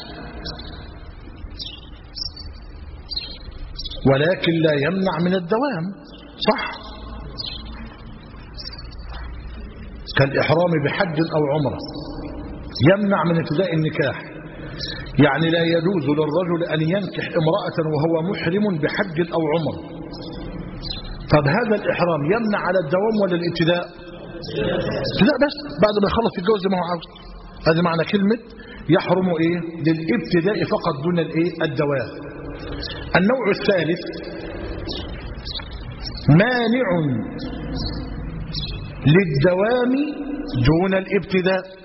ولكن لا يمنع من الدوام صح كالإحرام بحج أو عمرة يمنع من ابتداء النكاح يعني لا يجوز للرجل أن ينكح امرأة وهو محرم بحج أو عمر طب هذا الإحرام يمنع على الدوام ولا الابتداء ابتداء بس بعد ما يخلص يتجوز زي ما هو عاوز هذا معنى كلمة يحرم إيه للابتداء فقط دون الإيه الدوام النوع الثالث مانع للدوام دون الابتداء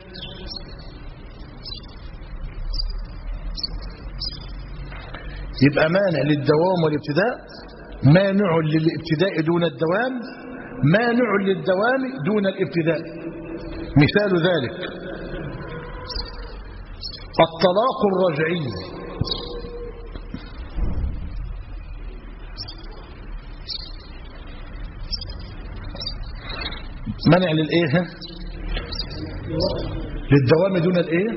يبقى مانع للدوام والابتداء مانع للابتداء دون الدوام مانع للدوام دون الابتداء مثال ذلك الطلاق الرجعي منع للايه للدوام دون الايه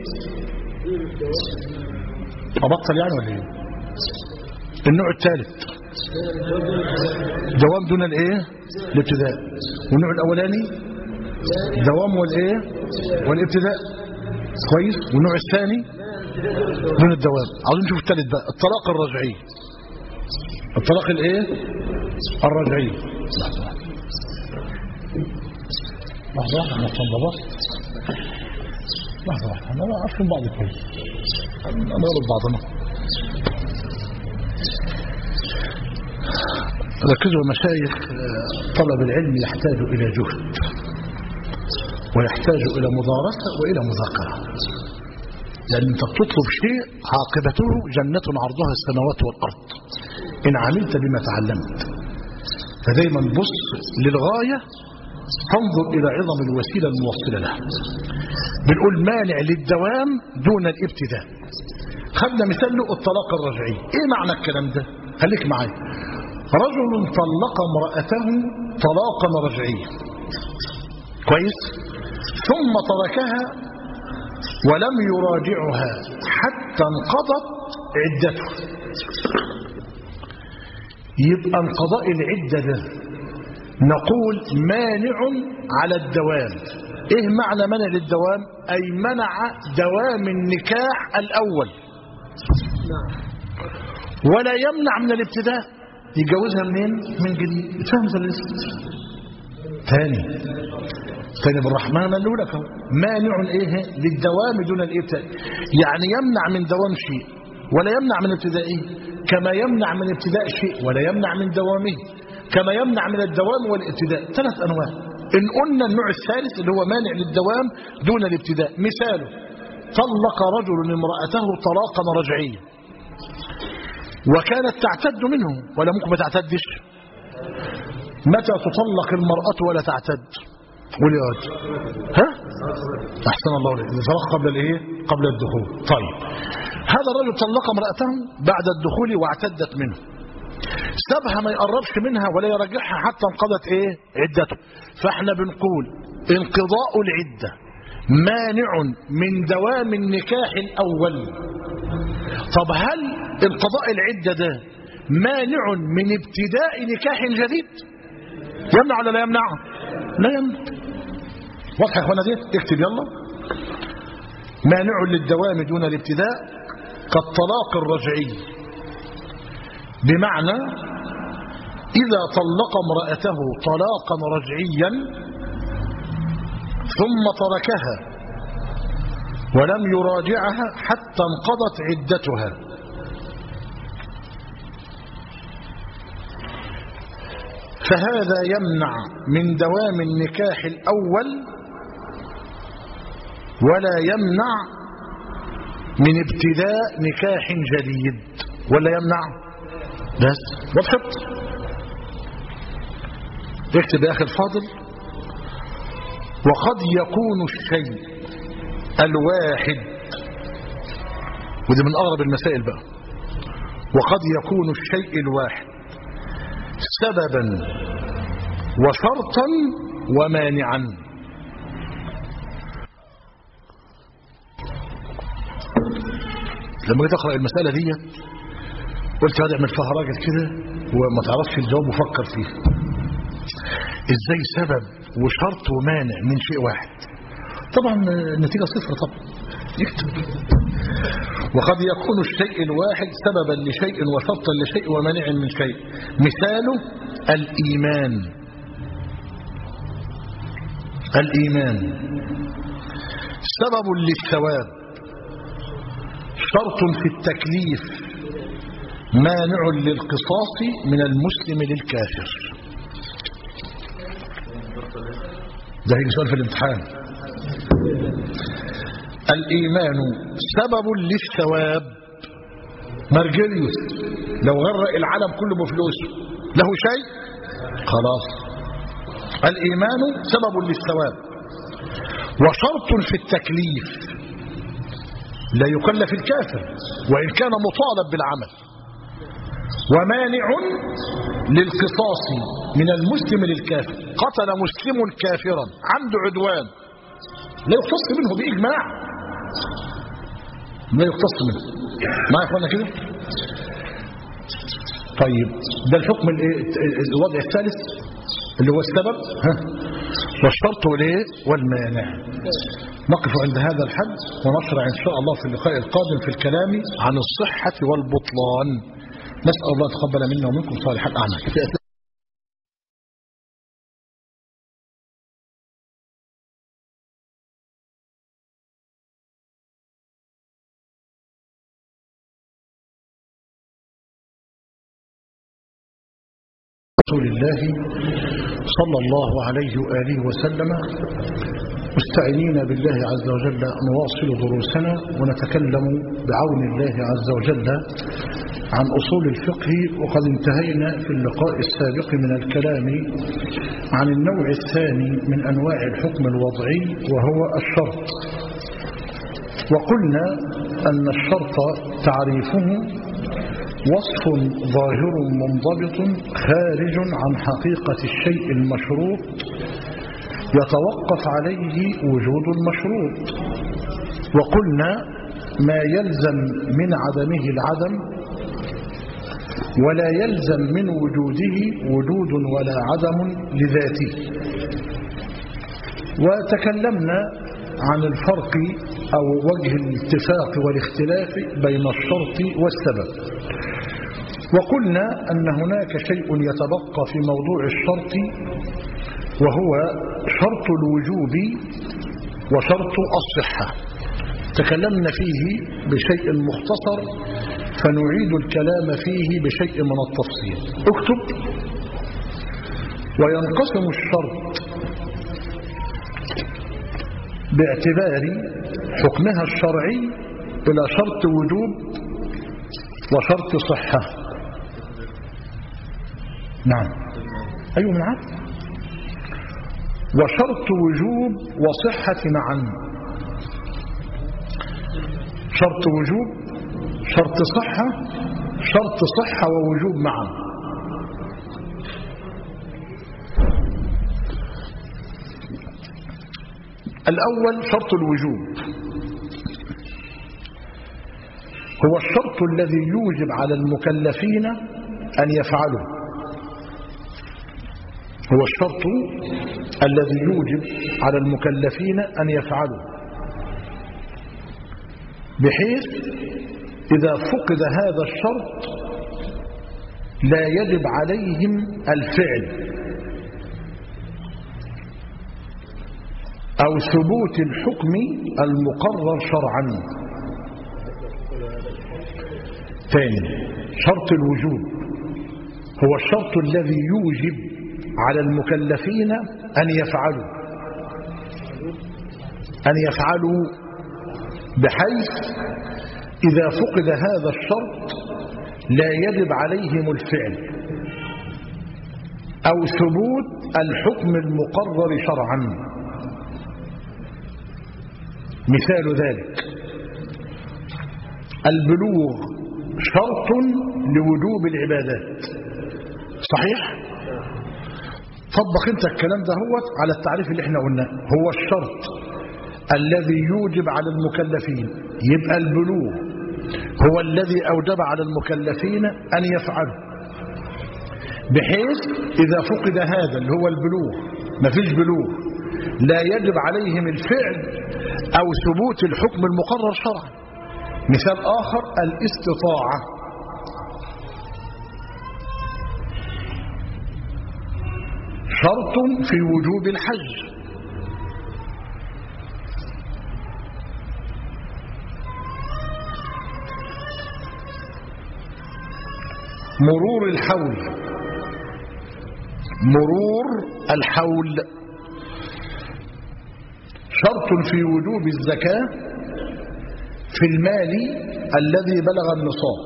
ابطل يعني ولا ايه النوع الثالث دوام دون الايه الابتداء والنوع الاولاني دوام والايه والابتداء كويس والنوع الثاني دون الدوام عاوزين نشوف الثالث بقى الطلاق الرجعي الطلاق الايه الرجعي لحظه واحده انا بابا لحظه واحده انا عارفين بعض كويس نغلط بعضنا ركزوا المشايخ طلب العلم يحتاج إلى جهد ويحتاج إلى مدارسة وإلى مذاكرة لأن أنت بتطلب شيء عاقبته جنة عرضها السماوات والأرض إن عملت بما تعلمت فدايما بص للغاية تنظر إلى عظم الوسيلة الموصلة لها بنقول مانع للدوام دون الابتداء خدنا مثال له الطلاق الرجعي ايه معنى الكلام ده خليك معايا رجل طلق امرأته طلاقا رجعيا كويس ثم تركها ولم يراجعها حتى انقضت عدته يبقى انقضاء العدة ده نقول مانع على الدوام ايه معنى منع للدوام اي منع دوام النكاح الاول ولا يمنع من الابتداء يتجوزها منين من جديد فاهم زي لسه ثاني ثاني بالرحمن قال له لك اهو مانع ايه للدوام دون الابتداء يعني يمنع من دوام شيء ولا يمنع من ابتدائه كما يمنع من ابتداء شيء ولا يمنع من دوامه كما يمنع من الدوام والابتداء ثلاث انواع ان قلنا النوع الثالث اللي هو مانع للدوام دون الابتداء مثاله طلق رجل امرأته طلاقا رجعيا وكانت تعتد منه ولا ممكن ما تعتدش متى تطلق المرأة ولا تعتد قول يا واد ها احسن الله عليك طلاق قبل الايه قبل الدخول طيب هذا الرجل طلق امرأته بعد الدخول واعتدت منه سابها ما يقربش منها ولا يرجعها حتى انقضت ايه عدته فاحنا بنقول انقضاء العدة مانع من دوام النكاح الاول طب هل انقضاء العدة ده مانع من ابتداء نكاح جديد يمنع ولا لا يمنع لا يمنع واضح يا اخوانا دي اكتب يلا مانع للدوام دون الابتداء كالطلاق الرجعي بمعنى إذا طلق امرأته طلاقا رجعيا ثم تركها ولم يراجعها حتى انقضت عدتها فهذا يمنع من دوام النكاح الأول ولا يمنع من ابتداء نكاح جديد ولا يمنع بس وضحت اكتب يا أخي الفاضل وقد يكون الشيء الواحد ودي من أغرب المسائل بقى وقد يكون الشيء الواحد سببا وشرطا ومانعا لما جيت اقرا المساله دي قلت هذا اعمل فيها راجل كده وما تعرفش الجواب وفكر فيه ازاي سبب وشرط ومانع من شيء واحد طبعا النتيجه صفر طبعا يكتب وقد يكون الشيء الواحد سببا لشيء وشرطا لشيء ومانع من شيء مثاله الإيمان الإيمان سبب للثواب شرط في التكليف مانع للقصاص من المسلم للكافر ده هيجي سؤال في الامتحان الإيمان سبب للثواب مرجليوس لو غرق العالم كله بفلوسه له شيء خلاص الإيمان سبب للثواب وشرط في التكليف لا يكلف الكافر وإن كان مطالب بالعمل ومانع للقصاص من المسلم للكافر قتل مسلم كافرا عنده عدوان لا يقتص منه بإجماع لا يقتص منه ما اخوانا كده طيب ده الحكم الوضع الثالث اللي هو السبب ها والشرط والايه والمانع نقف عند هذا الحد ونشرع ان شاء الله في اللقاء القادم في الكلام عن الصحة والبطلان نسأل الله تقبل منا ومنكم صالح الأعمال رسول الله صلى الله عليه وآله وسلم مستعينين بالله عز وجل نواصل دروسنا ونتكلم بعون الله عز وجل عن أصول الفقه وقد انتهينا في اللقاء السابق من الكلام عن النوع الثاني من أنواع الحكم الوضعي وهو الشرط وقلنا أن الشرط تعريفه وصف ظاهر منضبط خارج عن حقيقة الشيء المشروط يتوقف عليه وجود المشروط وقلنا ما يلزم من عدمه العدم ولا يلزم من وجوده وجود ولا عدم لذاته وتكلمنا عن الفرق أو وجه الاتفاق والاختلاف بين الشرط والسبب وقلنا أن هناك شيء يتبقى في موضوع الشرط وهو شرط الوجوب وشرط الصحة تكلمنا فيه بشيء مختصر فنعيد الكلام فيه بشيء من التفصيل اكتب وينقسم الشرط باعتبار حكمها الشرعي إلى شرط وجوب وشرط صحة نعم أيوة من عارف وشرط وجوب وصحة معا شرط وجوب شرط صحة شرط صحة ووجوب معا الأول شرط الوجوب هو الشرط الذي يوجب على المكلفين أن يفعلوا هو الشرط الذي يوجب على المكلفين أن يفعلوا بحيث إذا فقد هذا الشرط لا يجب عليهم الفعل أو ثبوت الحكم المقرر شرعا ثاني شرط الوجوب هو الشرط الذي يوجب على المكلفين أن يفعلوا أن يفعلوا بحيث إذا فقد هذا الشرط لا يجب عليهم الفعل أو ثبوت الحكم المقرر شرعا مثال ذلك البلوغ شرط لوجوب العبادات صحيح طبق انت الكلام ده هو على التعريف اللي احنا قلناه هو الشرط الذي يوجب على المكلفين يبقى البلوغ هو الذي أوجب على المكلفين أن يفعلوا بحيث إذا فقد هذا اللي هو البلوغ مفيش بلوغ لا يجب عليهم الفعل أو ثبوت الحكم المقرر شرعا مثال آخر الاستطاعة شرط في وجوب الحج مرور الحول مرور الحول شرط في وجوب الزكاة في المال الذي بلغ النصاب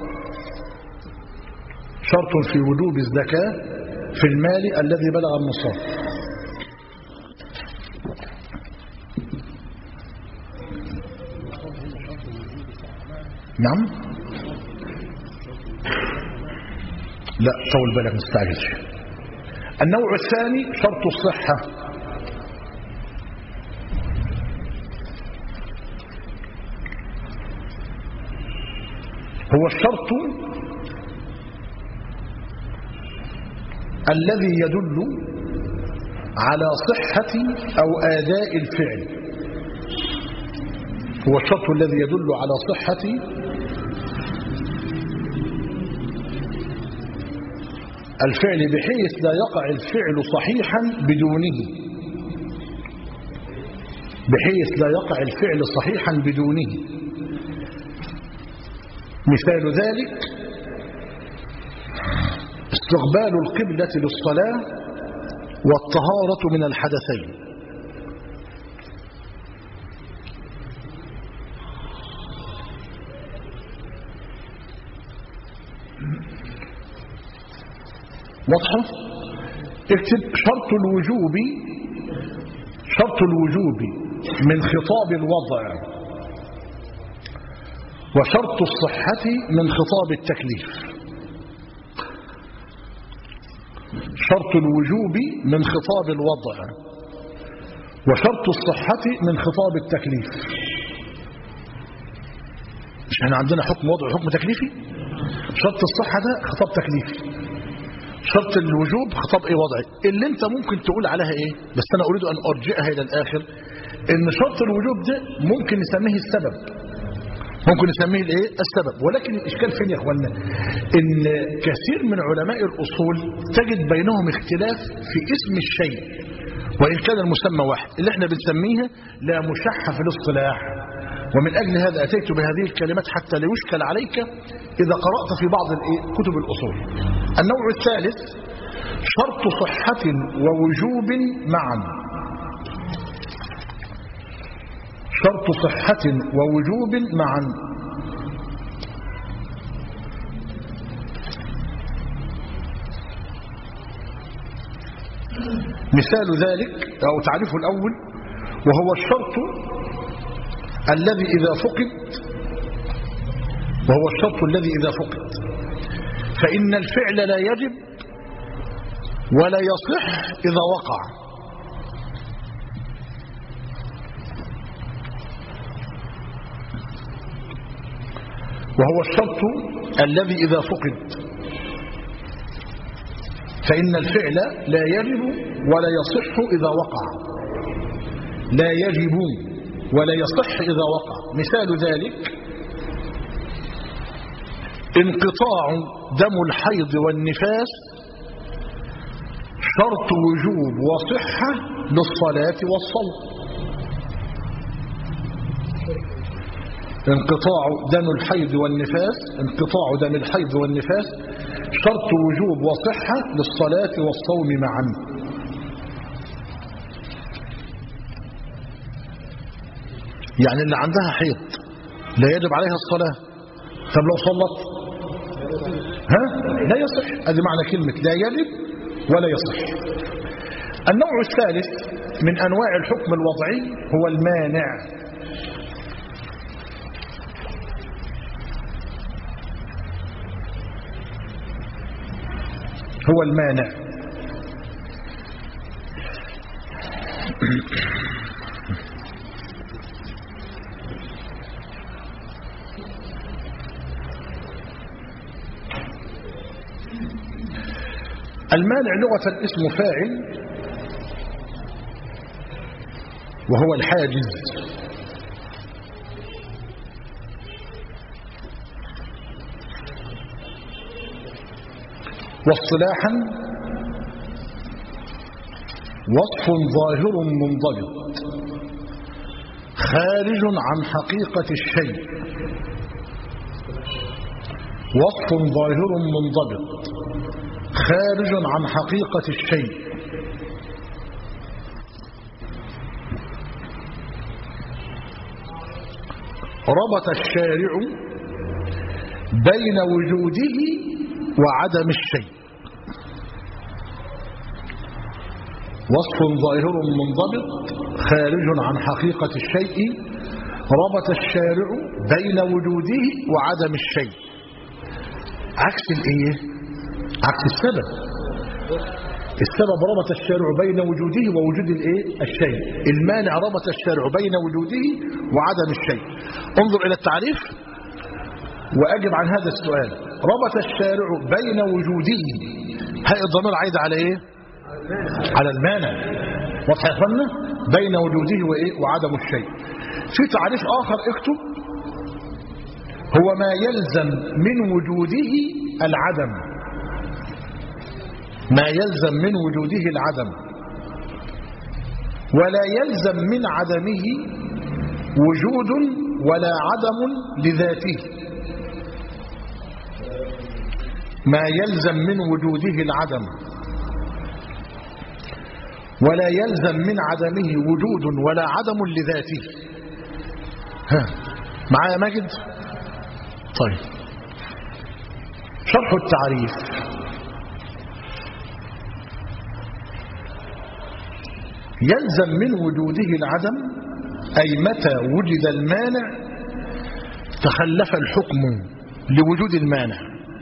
شرط في وجوب الزكاة في المال الذي بلغ النصاب نعم لا طول بالك مستعجلش النوع الثاني شرط الصحة هو الشرط الذي يدل على صحة أو آداء الفعل هو الشرط الذي يدل على صحة الفعل بحيث لا يقع الفعل صحيحا بدونه بحيث لا يقع الفعل صحيحا بدونه مثال ذلك استقبال القبلة للصلاة والطهارة من الحدثين واضحة اكتب شرط الوجوب شرط الوجوب من خطاب الوضع وشرط الصحة من خطاب التكليف شرط الوجوب من خطاب الوضع وشرط الصحة من خطاب التكليف مش احنا عندنا حكم وضع وحكم تكليفي شرط الصحة ده خطاب تكليفي شرط الوجوب خطاب ايه وضعي اللي انت ممكن تقول عليها ايه بس انا اريد ان ارجئها الى الاخر ان شرط الوجوب ده ممكن نسميه السبب ممكن نسميه الايه السبب ولكن الاشكال فين يا اخوانا ان كثير من علماء الاصول تجد بينهم اختلاف في اسم الشيء وان كان المسمى واحد اللي احنا بنسميها لا مشح في الاصطلاح ومن اجل هذا اتيت بهذه الكلمات حتى لا يشكل عليك اذا قرات في بعض الإيه؟ كتب الاصول النوع الثالث شرط صحه ووجوب معا شرط صحة ووجوب معا مثال ذلك أو تعريفه الأول وهو الشرط الذي إذا فقد وهو الشرط الذي إذا فقد فإن الفعل لا يجب ولا يصح إذا وقع وهو الشرط الذي إذا فقد فإن الفعل لا يجب ولا يصح إذا وقع لا يجب ولا يصح إذا وقع مثال ذلك انقطاع دم الحيض والنفاس شرط وجوب وصحة للصلاة والصلاة انقطاع دم الحيض والنفاس انقطاع دم الحيض والنفاس شرط وجوب وصحة للصلاة والصوم معا يعني اللي عندها حيض لا يجب عليها الصلاة طب لو صلت ها لا يصح هذه معنى كلمة لا يجب ولا يصح النوع الثالث من أنواع الحكم الوضعي هو المانع هو المانع المانع لغة اسم فاعل وهو الحاجز واصطلاحا وصف ظاهر منضبط خارج عن حقيقة الشيء وصف ظاهر منضبط خارج عن حقيقة الشيء ربط الشارع بين وجوده وعدم الشيء وصف ظاهر منضبط خارج عن حقيقة الشيء ربط الشارع بين وجوده وعدم الشيء عكس الايه عكس السبب السبب ربط الشارع بين وجوده ووجود الايه الشيء المانع ربط الشارع بين وجوده وعدم الشيء انظر الى التعريف واجب عن هذا السؤال ربط الشارع بين وجوده هاي الضمير عايد على ايه على المانع واضح يا اخوانا بين وجوده وايه وعدم الشيء في تعريف اخر اكتب هو ما يلزم من وجوده العدم ما يلزم من وجوده العدم ولا يلزم من عدمه وجود ولا عدم لذاته ما يلزم من وجوده العدم ولا يلزم من عدمه وجود ولا عدم لذاته ها معايا ماجد طيب شرح التعريف يلزم من وجوده العدم أي متى وجد المانع تخلف الحكم لوجود المانع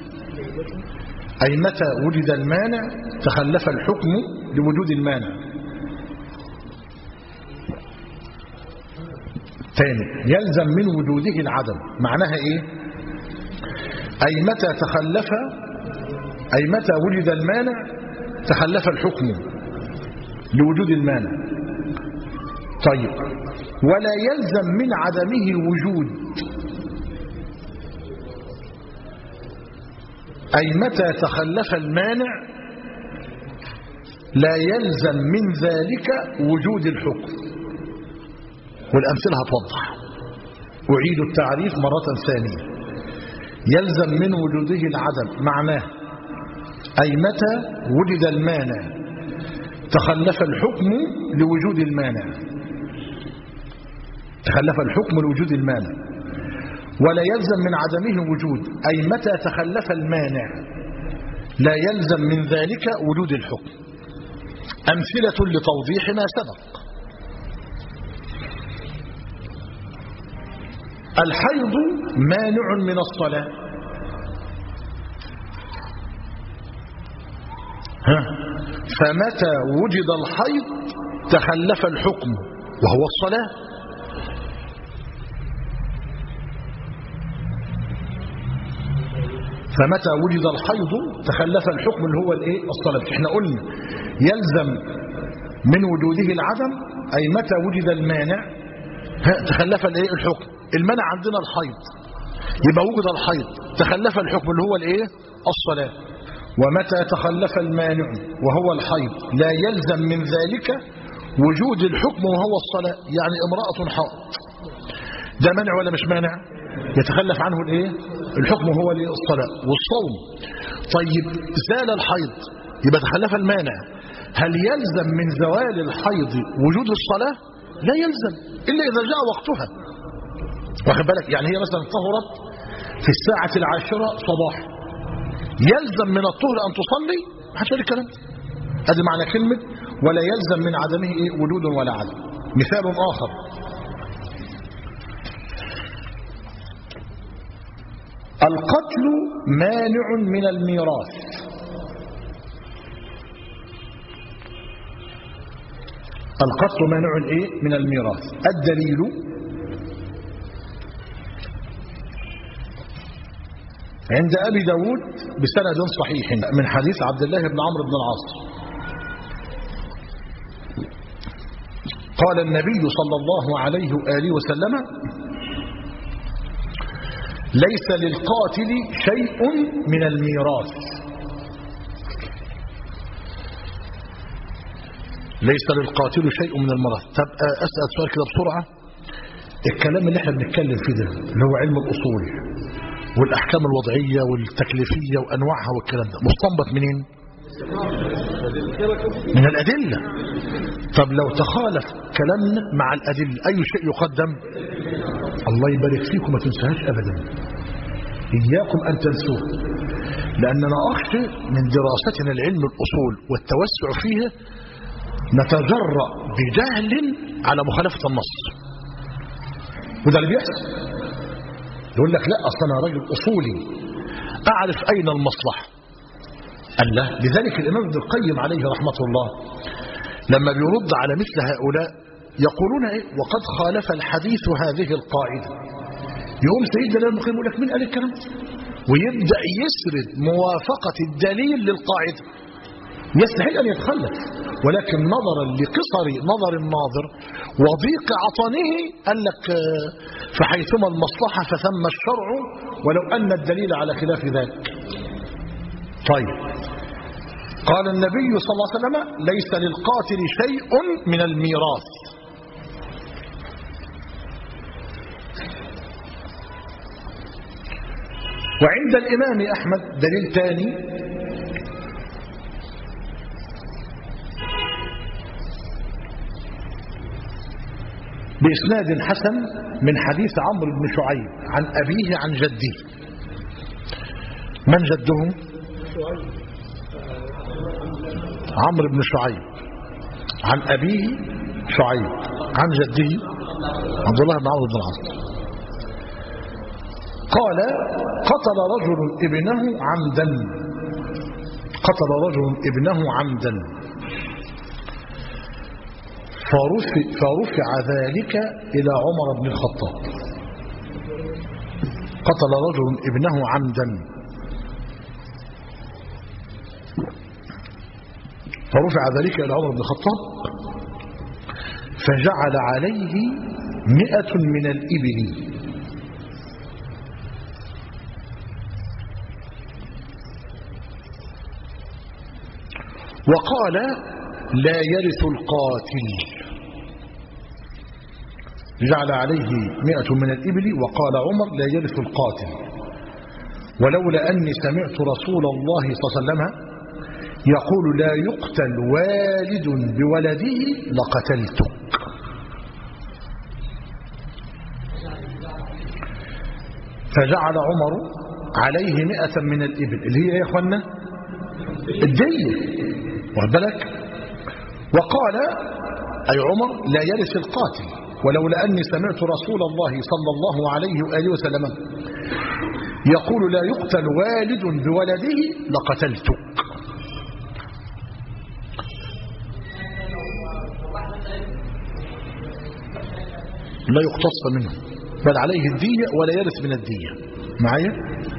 أي متى وجد المانع تخلف الحكم لوجود المانع تاني يلزم من وجوده العدم معناها ايه اي متى تخلف اي متى وجد المانع تخلف الحكم لوجود المانع طيب ولا يلزم من عدمه الوجود أي متى تخلف المانع لا يلزم من ذلك وجود الحكم والأمثلة هتوضح أعيد التعريف مرة ثانية يلزم من وجوده العدم معناه أي متى وجد المانع تخلف الحكم لوجود المانع تخلف الحكم لوجود المانع ولا يلزم من عدمه وجود أي متى تخلف المانع لا يلزم من ذلك وجود الحكم أمثلة لتوضيح ما سبق الحيض مانع من الصلاة ها فمتى وجد الحيض تخلف الحكم وهو الصلاة فمتى وجد الحيض تخلف الحكم اللي هو الايه الصلاه احنا قلنا يلزم من وجوده العدم اي متى وجد المانع تخلف الايه الحكم المانع عندنا الحيض يبقى وجد الحيض تخلف الحكم اللي هو الايه الصلاه ومتى تخلف المانع وهو الحيض لا يلزم من ذلك وجود الحكم وهو الصلاه يعني امراه حائض ده مانع ولا مش مانع يتخلف عنه الايه الحكم هو الصلاة والصوم طيب زال الحيض يبقى تخلف المانع هل يلزم من زوال الحيض وجود الصلاة لا يلزم إلا إذا جاء وقتها واخد بالك يعني هي مثلا طهرت في الساعة العاشرة صباحا يلزم من الطهر أن تصلي ما حدش الكلام هذا معنى كلمة ولا يلزم من عدمه إيه وجود ولا عدم مثال آخر القتل مانع من الميراث القتل مانع ايه من الميراث الدليل عند ابي داود بسند صحيح من حديث عبد الله بن عمرو بن العاص قال النبي صلى الله عليه واله وسلم ليس للقاتل شيء من الميراث ليس للقاتل شيء من الميراث طب أسأل سؤال كده بسرعة الكلام اللي احنا بنتكلم فيه ده اللي هو علم الأصول والأحكام الوضعية والتكليفية وأنواعها والكلام ده مستنبط منين من الأدلة طب لو تخالف كلامنا مع الأدلة أي شيء يقدم الله يبارك فيكم ما تنساهاش أبدا إياكم أن تنسوه لأننا أخشى من دراستنا العلم الأصول والتوسع فيه نتجرأ بجهل على مخالفة النص وده اللي بيحصل يقول لك لا أصلا أنا راجل أصولي أعرف أين المصلحة قال لا لذلك الإمام ابن القيم عليه رحمة الله لما بيرد على مثل هؤلاء يقولون إيه وقد خالف الحديث هذه القاعدة يقوم سيدنا ابن القيم يقول لك مين قال الكلام ويبدأ يسرد موافقة الدليل للقاعدة يستحيل أن يتخلف ولكن نظرا لقصر نظر الناظر وضيق عطنه قال لك فحيثما المصلحة فثم الشرع ولو أن الدليل على خلاف ذلك طيب قال النبي صلى الله عليه وسلم ليس للقاتل شيء من الميراث وعند الإمام أحمد دليل ثاني بإسناد حسن من حديث عمرو بن شعيب عن أبيه عن جده من جدهم عمرو بن شعيب عن أبيه شعيب عن جده عبد الله بن عمرو بن العاص قال قتل رجل ابنه عمدا قتل رجل ابنه عمدا فرفع, فرفع ذلك إلى عمر بن الخطاب قتل رجل ابنه عمدا فرفع ذلك إلى عمر بن الخطاب فجعل عليه مئة من الإبل وقال لا يرث القاتل جعل عليه مئة من الإبل وقال عمر لا يرث القاتل ولولا أني سمعت رسول الله صلى الله عليه وسلم يقول لا يقتل والد بولده لقتلتك فجعل عمر عليه مئة من الإبل اللي هي يا إخوانا الدية واخد بالك وقال أي عمر لا يرث القاتل ولولا أني سمعت رسول الله صلى الله عليه وآله وسلم يقول لا يقتل والد بولده لقتلتك لا يقتص منه بل عليه الدية ولا يرث من الدية معايا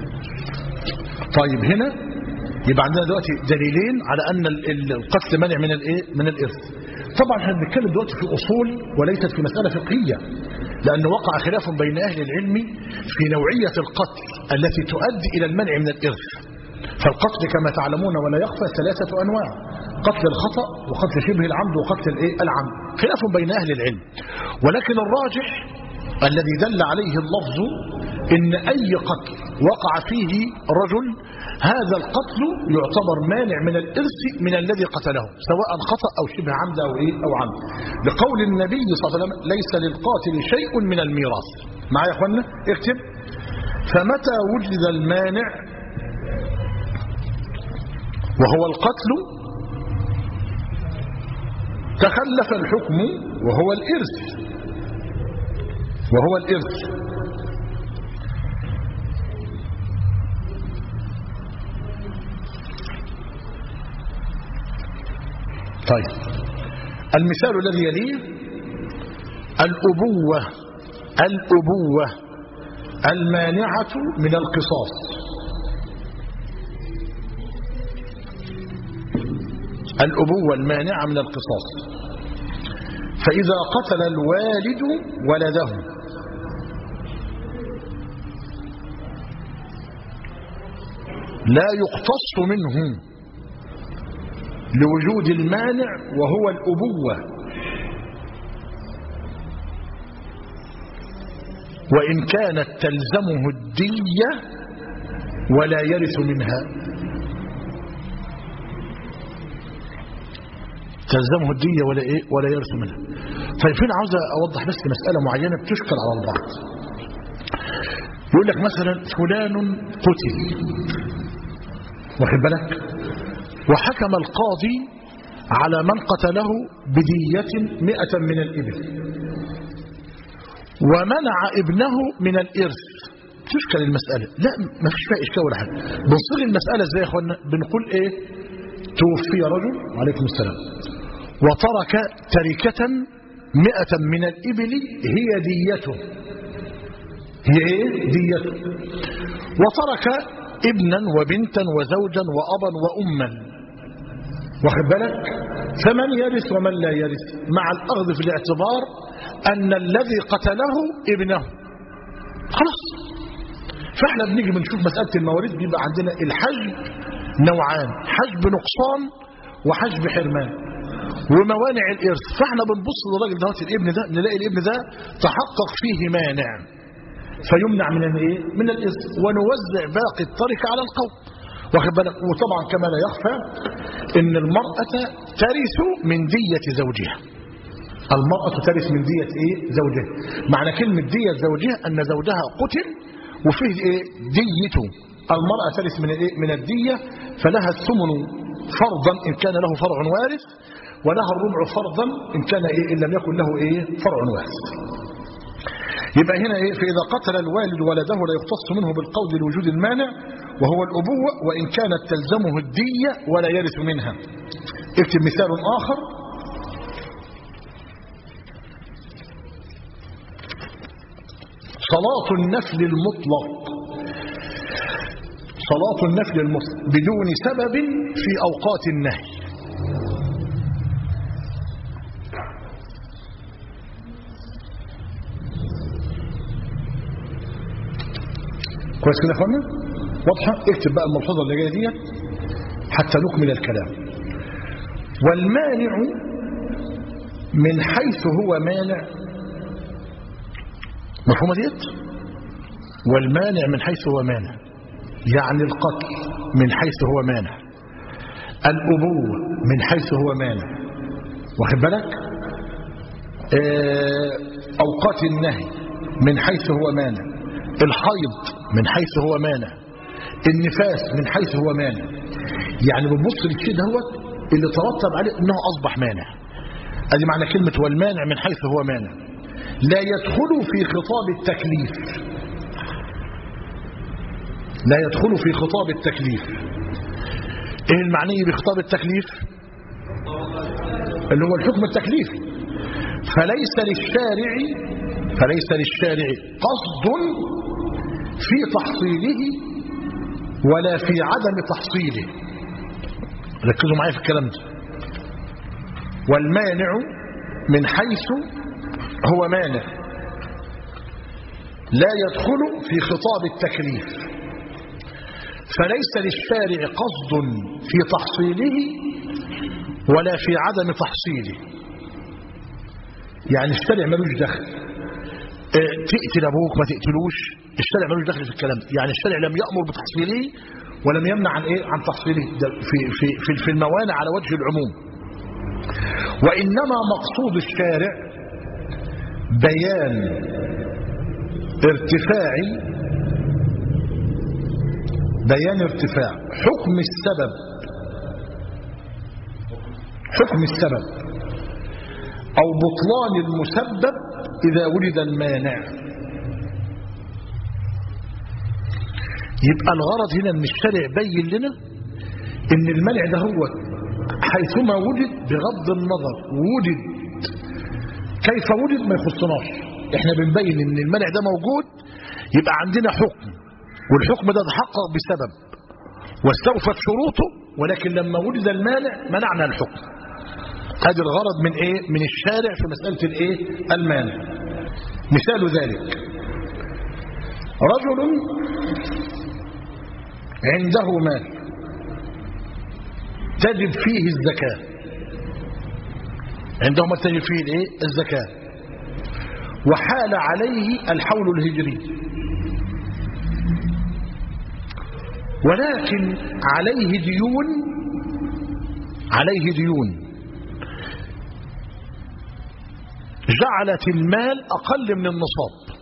طيب هنا يبقى عندنا دلوقتي دليلين على أن القتل منع من الايه من الإرث طبعا احنا بنتكلم دلوقتي في أصول وليست في مسألة فقهية لأن وقع خلاف بين أهل العلم في نوعية القتل التي تؤدي إلى المنع من الإرث فالقتل كما تعلمون ولا يخفى ثلاثة أنواع قتل الخطأ وقتل شبه العمد وقتل الايه العمد خلاف بين أهل العلم ولكن الراجح الذي دل عليه اللفظ إن أي قتل وقع فيه رجل هذا القتل يعتبر مانع من الإرث من الذي قتله سواء خطأ أو شبه عمد أو, إيه أو عمد لقول النبي صلى الله عليه وسلم ليس للقاتل شيء من الميراث معايا يا أخوانا اكتب فمتى وجد المانع وهو القتل تخلف الحكم وهو الإرث وهو الإرث طيب المثال الذي يليه الأبوة الأبوة المانعة من القصاص الأبوة المانعة من القصاص فإذا قتل الوالد ولده لا يقتص منه لوجود المانع وهو الأبوة وإن كانت تلزمه الدية ولا يرث منها تلزمه الدية ولا إيه ولا يرث منها طيب فين عاوز أوضح بس مسألة معينة بتشكل على البعض يقول لك مثلا فلان قتل واخد بالك وحكم القاضي على من قتله بدية مئة من الإبل ومنع ابنه من الإرث تشكل المسألة لا ما فيش فيها إشكال ولا حاجة بنصيغ المسألة ازاي يا اخوانا بنقول ايه توفي رجل عليكم السلام وترك تركة مئة من الإبل هي ديته هي ايه ديته وترك ابنا وبنتا وزوجا وأبا وأما واخد بالك فمن يرث ومن لا يرث مع الأخذ في الاعتبار أن الذي قتله ابنه خلاص فاحنا بنيجي بنشوف مسألة المواريث بيبقى عندنا الحجب نوعان حجب نقصان وحجب حرمان وموانع الإرث فاحنا بنبص للراجل ده الابن ده نلاقي الابن ده تحقق فيه مانع فيمنع من الايه من الإرث ونوزع باقي التركة على القوم واخد بالك وطبعا كما لا يخفى ان المرأة ترث من دية زوجها المرأة ترث من دية ايه زوجها معنى كلمة دية زوجها ان زوجها قتل وفيه ايه ديته المرأة ترث من الايه من الدية فلها الثمن فرضا ان كان له فرع وارث ولها الربع فرضا ان كان ايه ان لم يكن له ايه فرع وارث يبقى هنا ايه فاذا قتل الوالد ولده لا يختص منه بالقول لوجود المانع وهو الابوه وان كانت تلزمه الديه ولا يرث منها اكتب مثال اخر صلاة النفل المطلق صلاة النفل المطلق بدون سبب في أوقات النهي كويس كده يا اخوانا واضحه اكتب بقى الملحوظه اللي جايه دي حتى نكمل الكلام والمانع من حيث هو مانع مفهومه ديت والمانع من حيث هو مانع يعني القتل من حيث هو مانع الأبوة من حيث هو مانع واخد بالك آه، أوقات النهي من حيث هو مانع الحيض من حيث هو مانع النفاس من حيث هو مانع يعني بتبص للشيء دوت اللي ترتب عليه انه اصبح مانع ادي معنى كلمه والمانع من حيث هو مانع لا يدخل في خطاب التكليف لا يدخل في خطاب التكليف ايه المعني بخطاب التكليف اللي هو الحكم التكليفي فليس للشارع فليس للشارع قصد في تحصيله ولا في عدم تحصيله ركزوا معايا في الكلام ده والمانع من حيث هو مانع لا يدخل في خطاب التكليف فليس للشارع قصد في تحصيله ولا في عدم تحصيله يعني الشارع ملوش دخل اه تقتل ابوك ما تقتلوش الشارع ملوش دخل في الكلام ده يعني الشارع لم يأمر بتحصيله ولم يمنع عن ايه عن تحصيله ده في في في في الموانع على وجه العموم وانما مقصود الشارع بيان ارتفاع بيان ارتفاع حكم السبب حكم السبب أو بطلان المسبب إذا ولد المانع يبقى الغرض هنا ان الشارع بين لنا ان المنع ده هو حيثما وجد بغض النظر وجد كيف وجد ما يخصناش احنا بنبين ان المنع ده موجود يبقى عندنا حكم والحكم ده تحقق بسبب واستوفت شروطه ولكن لما وجد المانع منعنا الحكم هذا الغرض من ايه من الشارع في مسألة الايه المانع مثال ذلك رجل عنده مال تجب فيه الزكاة عنده مال تجب فيه الايه الزكاة وحال عليه الحول الهجري ولكن عليه ديون عليه ديون جعلت المال أقل من النصاب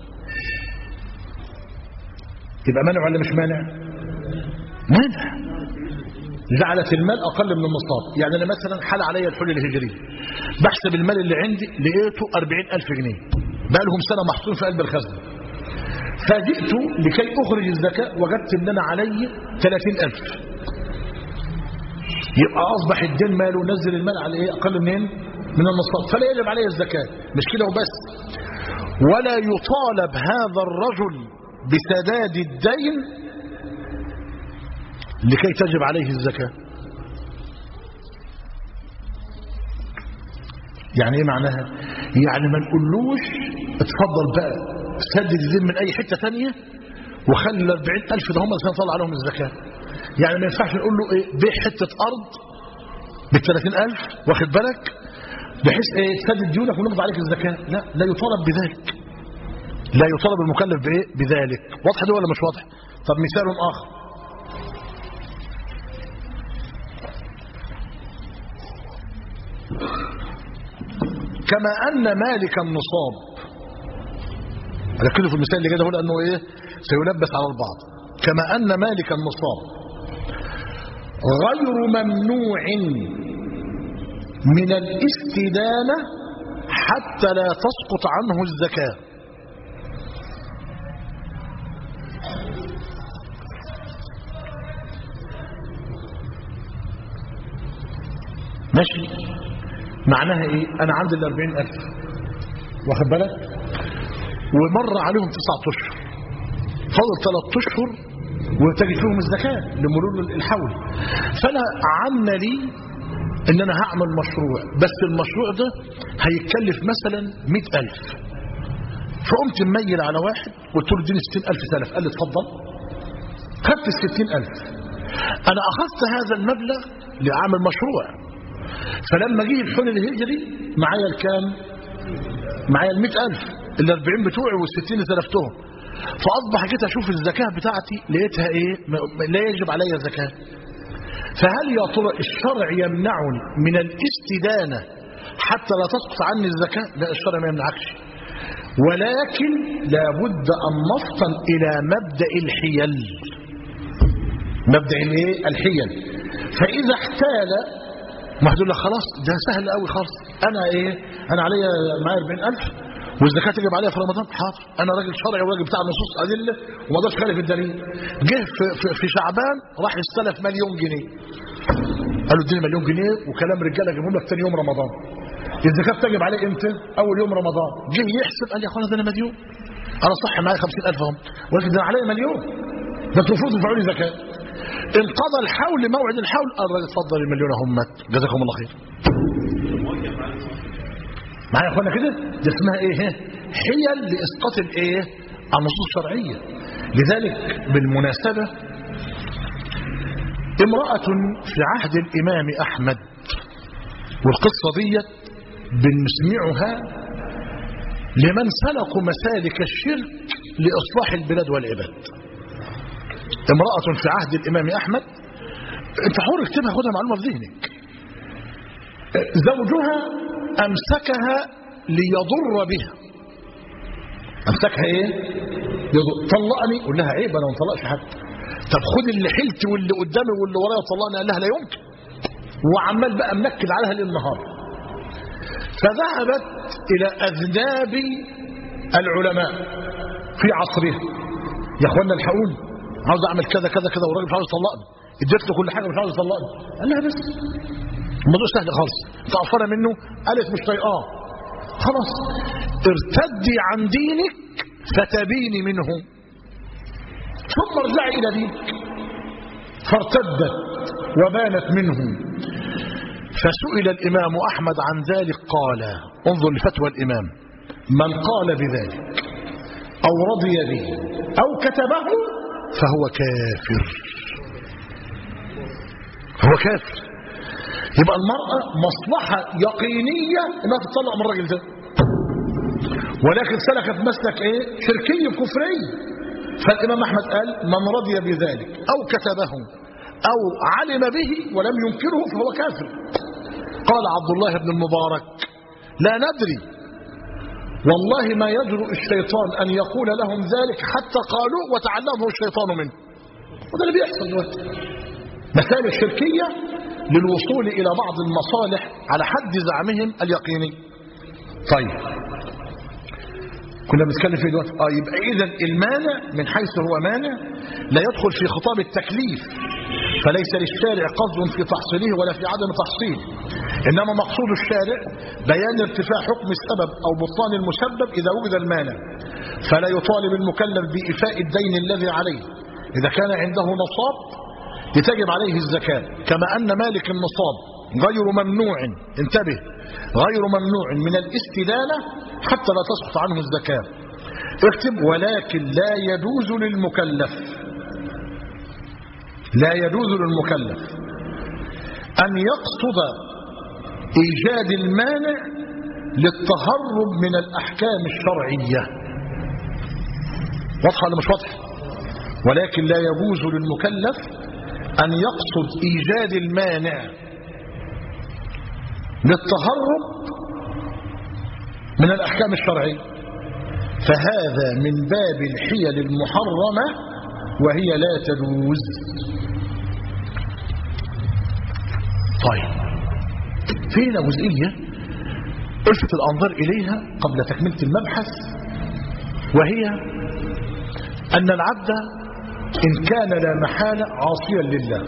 يبقى مانع ولا مش مانع مانع جعلت المال أقل من النصاب يعني أنا مثلا حال علي الحل الهجري بحسب المال اللي عندي لقيته أربعين ألف جنيه بقى لهم سنة محصول في قلب الخزنة فجئت لكي أخرج الزكاة وجدت أن أنا علي ثلاثين ألف يبقى أصبح الدين ماله نزل المال على إيه أقل منين من النصاب فلا يجب عليه الزكاة مش كده وبس ولا يطالب هذا الرجل بسداد الدين لكي تجب عليه الزكاة يعني ايه معناها يعني ما نقولوش اتفضل بقى سدد الدين من اي حتة تانية وخلي الاربعين الف ده هم اللي سنطلع عليهم الزكاة يعني ما ينفعش نقول له ايه بيع حتة ارض بالثلاثين الف واخد بالك بحيث ايه تسدد ديونك ونقضي عليك الزكاة لا لا يطالب بذلك لا يطالب المكلف بايه بذلك واضح ده ولا مش واضح طب مثال اخر كما ان مالك النصاب ركزوا في المثال اللي جاي ده لانه ايه سيلبس على البعض كما ان مالك النصاب غير ممنوع من الاستدانه حتى لا تسقط عنه الزكاه ماشي معناها ايه انا عندي الاربعين الف واخد بالك ومر عليهم تسعة أشهر فضل ثلاث أشهر وتجي فيهم الزكاة لمرور الحول فأنا عم لي إن أنا هعمل مشروع بس المشروع ده هيتكلف مثلا مئة ألف فقمت مميل على واحد قلت له اديني ستين ألف سلف قال لي اتفضل خدت الستين ألف أنا أخذت هذا المبلغ لأعمل مشروع فلما جه الحول الهجري معايا الكام معايا المئة ألف الأربعين بتوعي والستين سلفتهم فأصبح جيت أشوف الزكاة بتاعتي لقيتها إيه لا يجب علي زكاة فهل يا ترى الشرع يمنعني من الاستدانة حتى لا تسقط عني الزكاة لا الشرع ما يمنعكش ولكن لابد أن نفطن إلى مبدأ الحيل مبدأ الايه الحيل فإذا احتال ما هتقول لك خلاص ده سهل قوي خالص أنا إيه أنا عليا معايا 40000 والزكاة تجب عليها في رمضان حاضر أنا راجل شرعي وراجل بتاع نصوص أدلة وما اقدرش خالف الدليل جه في, في, في شعبان راح استلف مليون جنيه قالوا اديني مليون جنيه وكلام رجاله جيبهم لك ثاني يوم رمضان الزكاة تجب عليه امتى اول يوم رمضان جه يحسب قال لي يا اخوانا ده انا مديون انا صح معايا 50000 اهم ولكن ده عليا مليون ده انتوا المفروض تدفعوا لي زكاه انقضى الحول موعد الحول قال الراجل اتفضل المليون اهم جزاكم الله خير معايا يا اخوانا كده دي اسمها ايه حيل لاسقاط الايه النصوص الشرعيه لذلك بالمناسبه امراه في عهد الامام احمد والقصه ديت بنسمعها لمن سلكوا مسالك الشرك لاصلاح البلاد والعباد امراه في عهد الامام احمد انت حر اكتبها خدها معلومه في ذهنك زوجها أمسكها ليضر بها أمسكها إيه يضر. طلقني قول لها عيب أنا ما طلقش حد طب خد اللي حلت واللي قدامي واللي ورايا طلقني قال لها لا يمكن وعمال بقى منكد عليها للنهار فذهبت إلى أذناب العلماء في عصرها يا اخوانا الحقوني عاوز اعمل كذا كذا كذا والراجل مش عاوز يطلقني اديت له كل حاجه مش عاوز يطلقني قال لها بس الموضوع سهل خالص تعفر منه قالت مش طايقاه خلاص ارتدي عن دينك فتبيني منه ثم ارجعي الى دينك فارتدت وبانت منه فسئل الامام احمد عن ذلك قال انظر لفتوى الامام من قال بذلك او رضي به او كتبه فهو كافر هو كافر يبقى المرأة مصلحة يقينية انها تطلق من الراجل ده ولكن سلكت مسلك ايه شركي كفري فالامام احمد قال من رضي بذلك او كتبه او علم به ولم ينكره فهو كافر قال عبد الله بن المبارك لا ندري والله ما يجرؤ الشيطان ان يقول لهم ذلك حتى قالوا وتعلمه الشيطان منه وده اللي بيحصل دلوقتي مسائل الشركيه للوصول إلى بعض المصالح على حد زعمهم اليقيني طيب كنا بنتكلم في دلوقتي اه يبقى اذا المانع من حيث هو مانع لا يدخل في خطاب التكليف فليس للشارع قصد في تحصيله ولا في عدم تحصيله انما مقصود الشارع بيان ارتفاع حكم السبب او بطلان المسبب اذا وجد المانع فلا يطالب المكلف بايفاء الدين الذي عليه اذا كان عنده نصاب لتجب عليه الزكاة كما أن مالك النصاب غير ممنوع انتبه غير ممنوع من الاستدانة حتى لا تسقط عنه الزكاة اكتب ولكن لا يجوز للمكلف لا يجوز للمكلف أن يقصد إيجاد المانع للتهرب من الأحكام الشرعية واضحة ولا مش واضحة ولكن لا يجوز للمكلف أن يقصد إيجاد المانع للتهرب من الأحكام الشرعية فهذا من باب الحيل المحرمة وهي لا تجوز طيب فينا جزئية ألفت الأنظار إليها قبل تكملة المبحث وهي أن العبد إن كان لا محالة عاصيا لله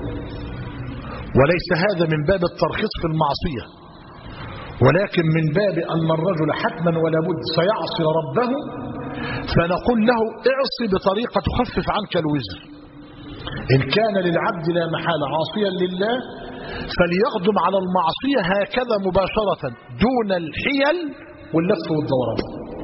وليس هذا من باب الترخيص في المعصية ولكن من باب أن الرجل حتما ولا بد سيعصي ربه فنقول له اعصي بطريقة تخفف عنك الوزر إن كان للعبد لا محالة عاصيا لله فليقدم على المعصية هكذا مباشرة دون الحيل واللف والدوران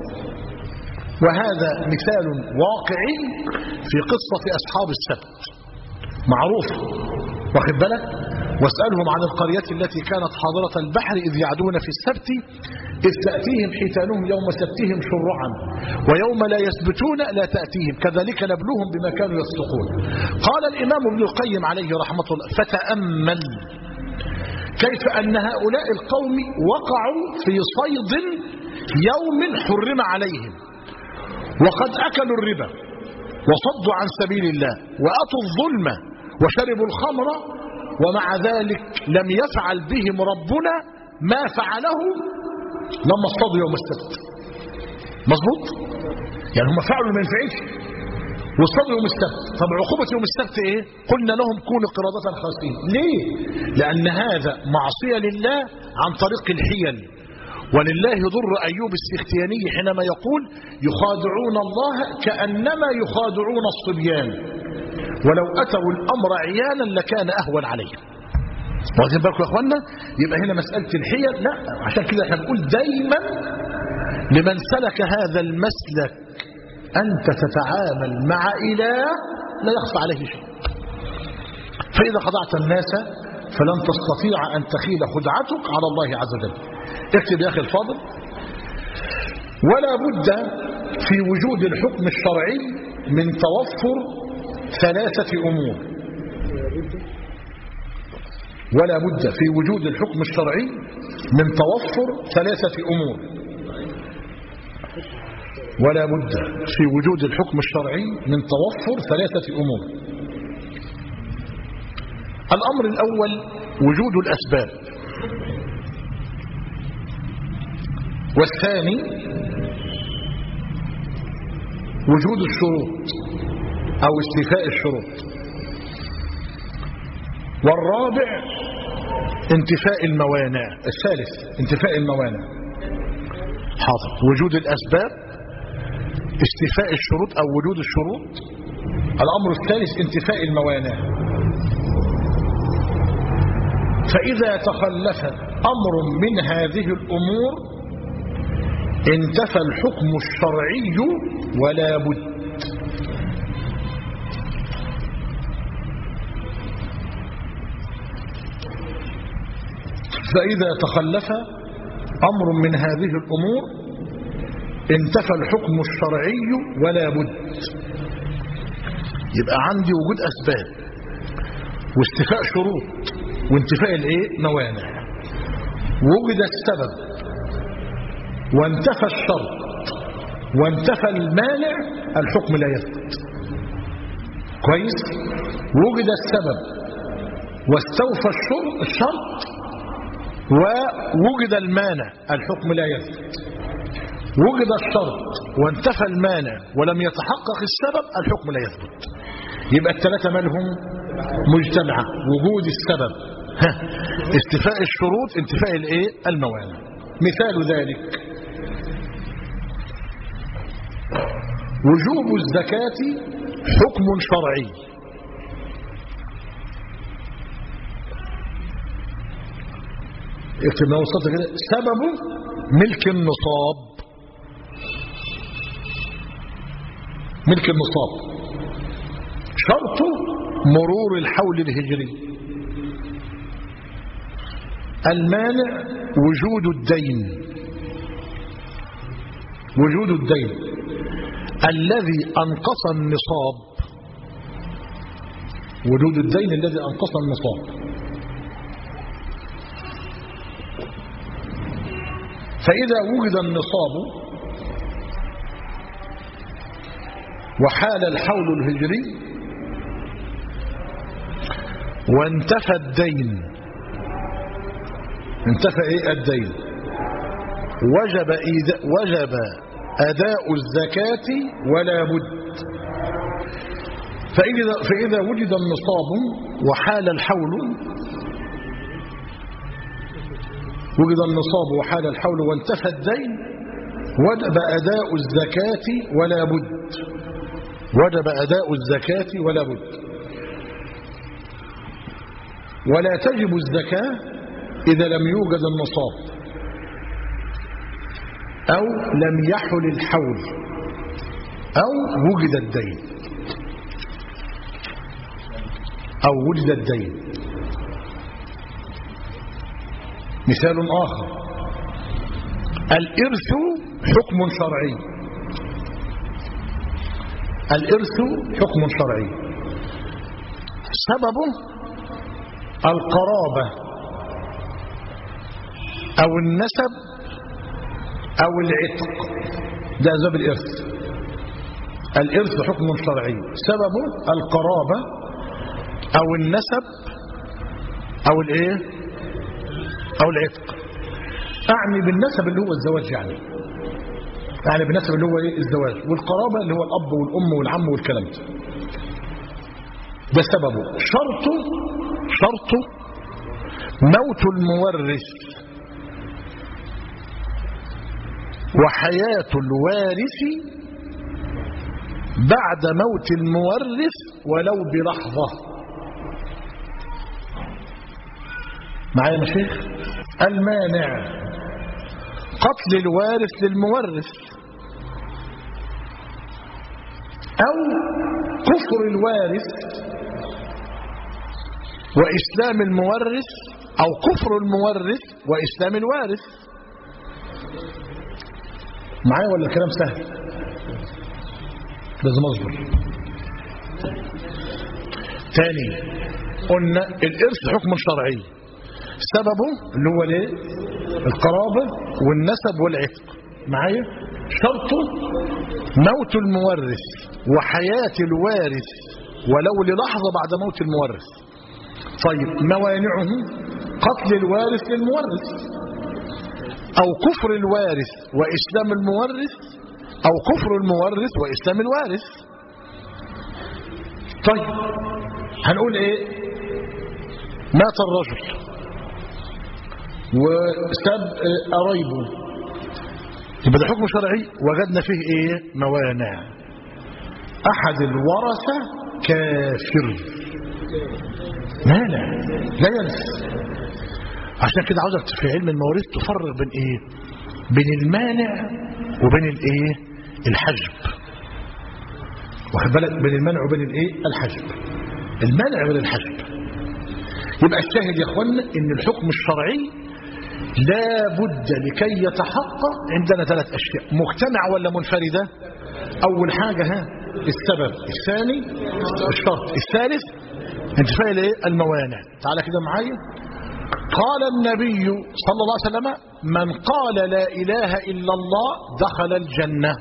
وهذا مثال واقعي في قصة أصحاب السبت معروف واخد بالك واسألهم عن القرية التي كانت حاضرة البحر إذ يعدون في السبت إذ تأتيهم حيتانهم يوم سبتهم شرعا ويوم لا يثبتون لا تأتيهم كذلك نبلوهم بما كانوا يفسقون قال الإمام ابن القيم عليه رحمة الله فتأمل كيف أن هؤلاء القوم وقعوا في صيد يوم حرم عليهم وقد أكلوا الربا وصدوا عن سبيل الله وأتوا الظلم وشربوا الخمر ومع ذلك لم يفعل بهم ربنا ما فعله لما اصطادوا يوم السبت مظبوط يعني هم فعلوا ما ينفعش واصطادوا يوم السبت طب عقوبة يوم السبت ايه قلنا لهم كونوا قردة خاسئين ليه لأن هذا معصية لله عن طريق الحيل ولله ضر أيوب السختياني حينما يقول يخادعون الله كأنما يخادعون الصبيان ولو أتوا الأمر عيانا لكان أهون عليهم واخدين بالكم يا اخوانا يبقى هنا مسألة الحيل لا عشان كده احنا بنقول دايما لمن سلك هذا المسلك أنت تتعامل مع إله لا يخفى عليه شيء فإذا خضعت الناس فلن تستطيع أن تخيل خدعتك على الله عز وجل اكتب يا أخي الفاضل ولا بد في وجود الحكم الشرعي من توفر ثلاثة أمور ولا بد في وجود الحكم الشرعي من توفر ثلاثة أمور ولا بد في وجود الحكم الشرعي من توفر ثلاثة أمور الأمر الأول وجود الأسباب والثاني وجود الشروط أو استيفاء الشروط والرابع انتفاء الموانع الثالث انتفاء الموانع حاضر وجود الأسباب استيفاء الشروط أو وجود الشروط الأمر الثالث انتفاء الموانع فإذا تخلف أمر من هذه الأمور انتفى الحكم الشرعي ولا بد فإذا تخلف أمر من هذه الأمور انتفى الحكم الشرعي ولا بد يبقى عندي وجود أسباب واستفاء شروط وانتفاء الايه موانع وجد السبب وانتفى الشرط وانتفى المانع الحكم لا يثبت كويس وجد السبب واستوفى الشرط ووجد المانع الحكم لا يثبت وجد الشرط وانتفى المانع ولم يتحقق السبب الحكم لا يثبت يبقى الثلاثة مالهم مجتمعة وجود السبب استفاء الشروط انتفاء الايه الموانع مثال ذلك وجوب الزكاة حكم شرعي اكتب لو وصلت كده سببه ملك النصاب ملك النصاب شرطه مرور الحول الهجري المانع وجود الدين وجود الدين الذي أنقص النصاب وجود الدين الذي أنقص النصاب فإذا وجد النصاب وحال الحول الهجري وانتفى الدين انتفى ايه الدين وجب إذا وجب أداء الزكاة ولا بد فإذا, فإذا وجد النصاب وحال الحول وجد النصاب وحال الحول وانتفى الدين وجب أداء الزكاة ولا بد وجب أداء الزكاة ولا بد ولا تجب الزكاة إذا لم يوجد النصاب أو لم يحل الحول أو وجد الدين أو وجد الدين مثال آخر الإرث حكم شرعي الإرث حكم شرعي سببه القرابة أو النسب أو العتق ده أسباب الإرث الإرث حكم شرعي سببه القرابة أو النسب أو الإيه أو العتق أعني بالنسب اللي هو الزواج يعني يعني بالنسب اللي هو إيه الزواج والقرابة اللي هو الأب والأم والعم والكلام ده ده سببه شرطه شرطه موت المورث وحياة الوارث بعد موت المورث ولو بلحظة معايا يا شيخ المانع قتل الوارث للمورث أو كفر الوارث وإسلام المورث أو كفر المورث وإسلام الوارث معايا ولا الكلام سهل لازم اصبر تاني قلنا الإرث حكم شرعي سببه اللي هو الايه القرابة والنسب والعتق معايا شرطه موت المورث وحياة الوارث ولو للحظة بعد موت المورث طيب موانعه قتل الوارث للمورث أو كفر الوارث وإسلام المورث أو كفر المورث وإسلام الوارث طيب هنقول إيه مات الرجل وسب قرايبه يبقى ده حكم شرعي وجدنا فيه ايه موانع احد الورثه كافر مانع لا ينسى عشان كده عاوزك في علم المواريث تفرق بين ايه بين المانع وبين الايه الحجب واخد بالك بين المانع وبين الايه الحجب المانع وبين الحجب يبقى الشاهد يا اخوانا ان الحكم الشرعي لا بد لكي يتحقق عندنا ثلاث أشياء مجتمعة ولا منفردة أول حاجة ها السبب الثاني الشرط الثالث انت فاهم ايه الموانع تعالى كده معايا قال النبي صلى الله عليه وسلم من قال لا إله إلا الله دخل الجنة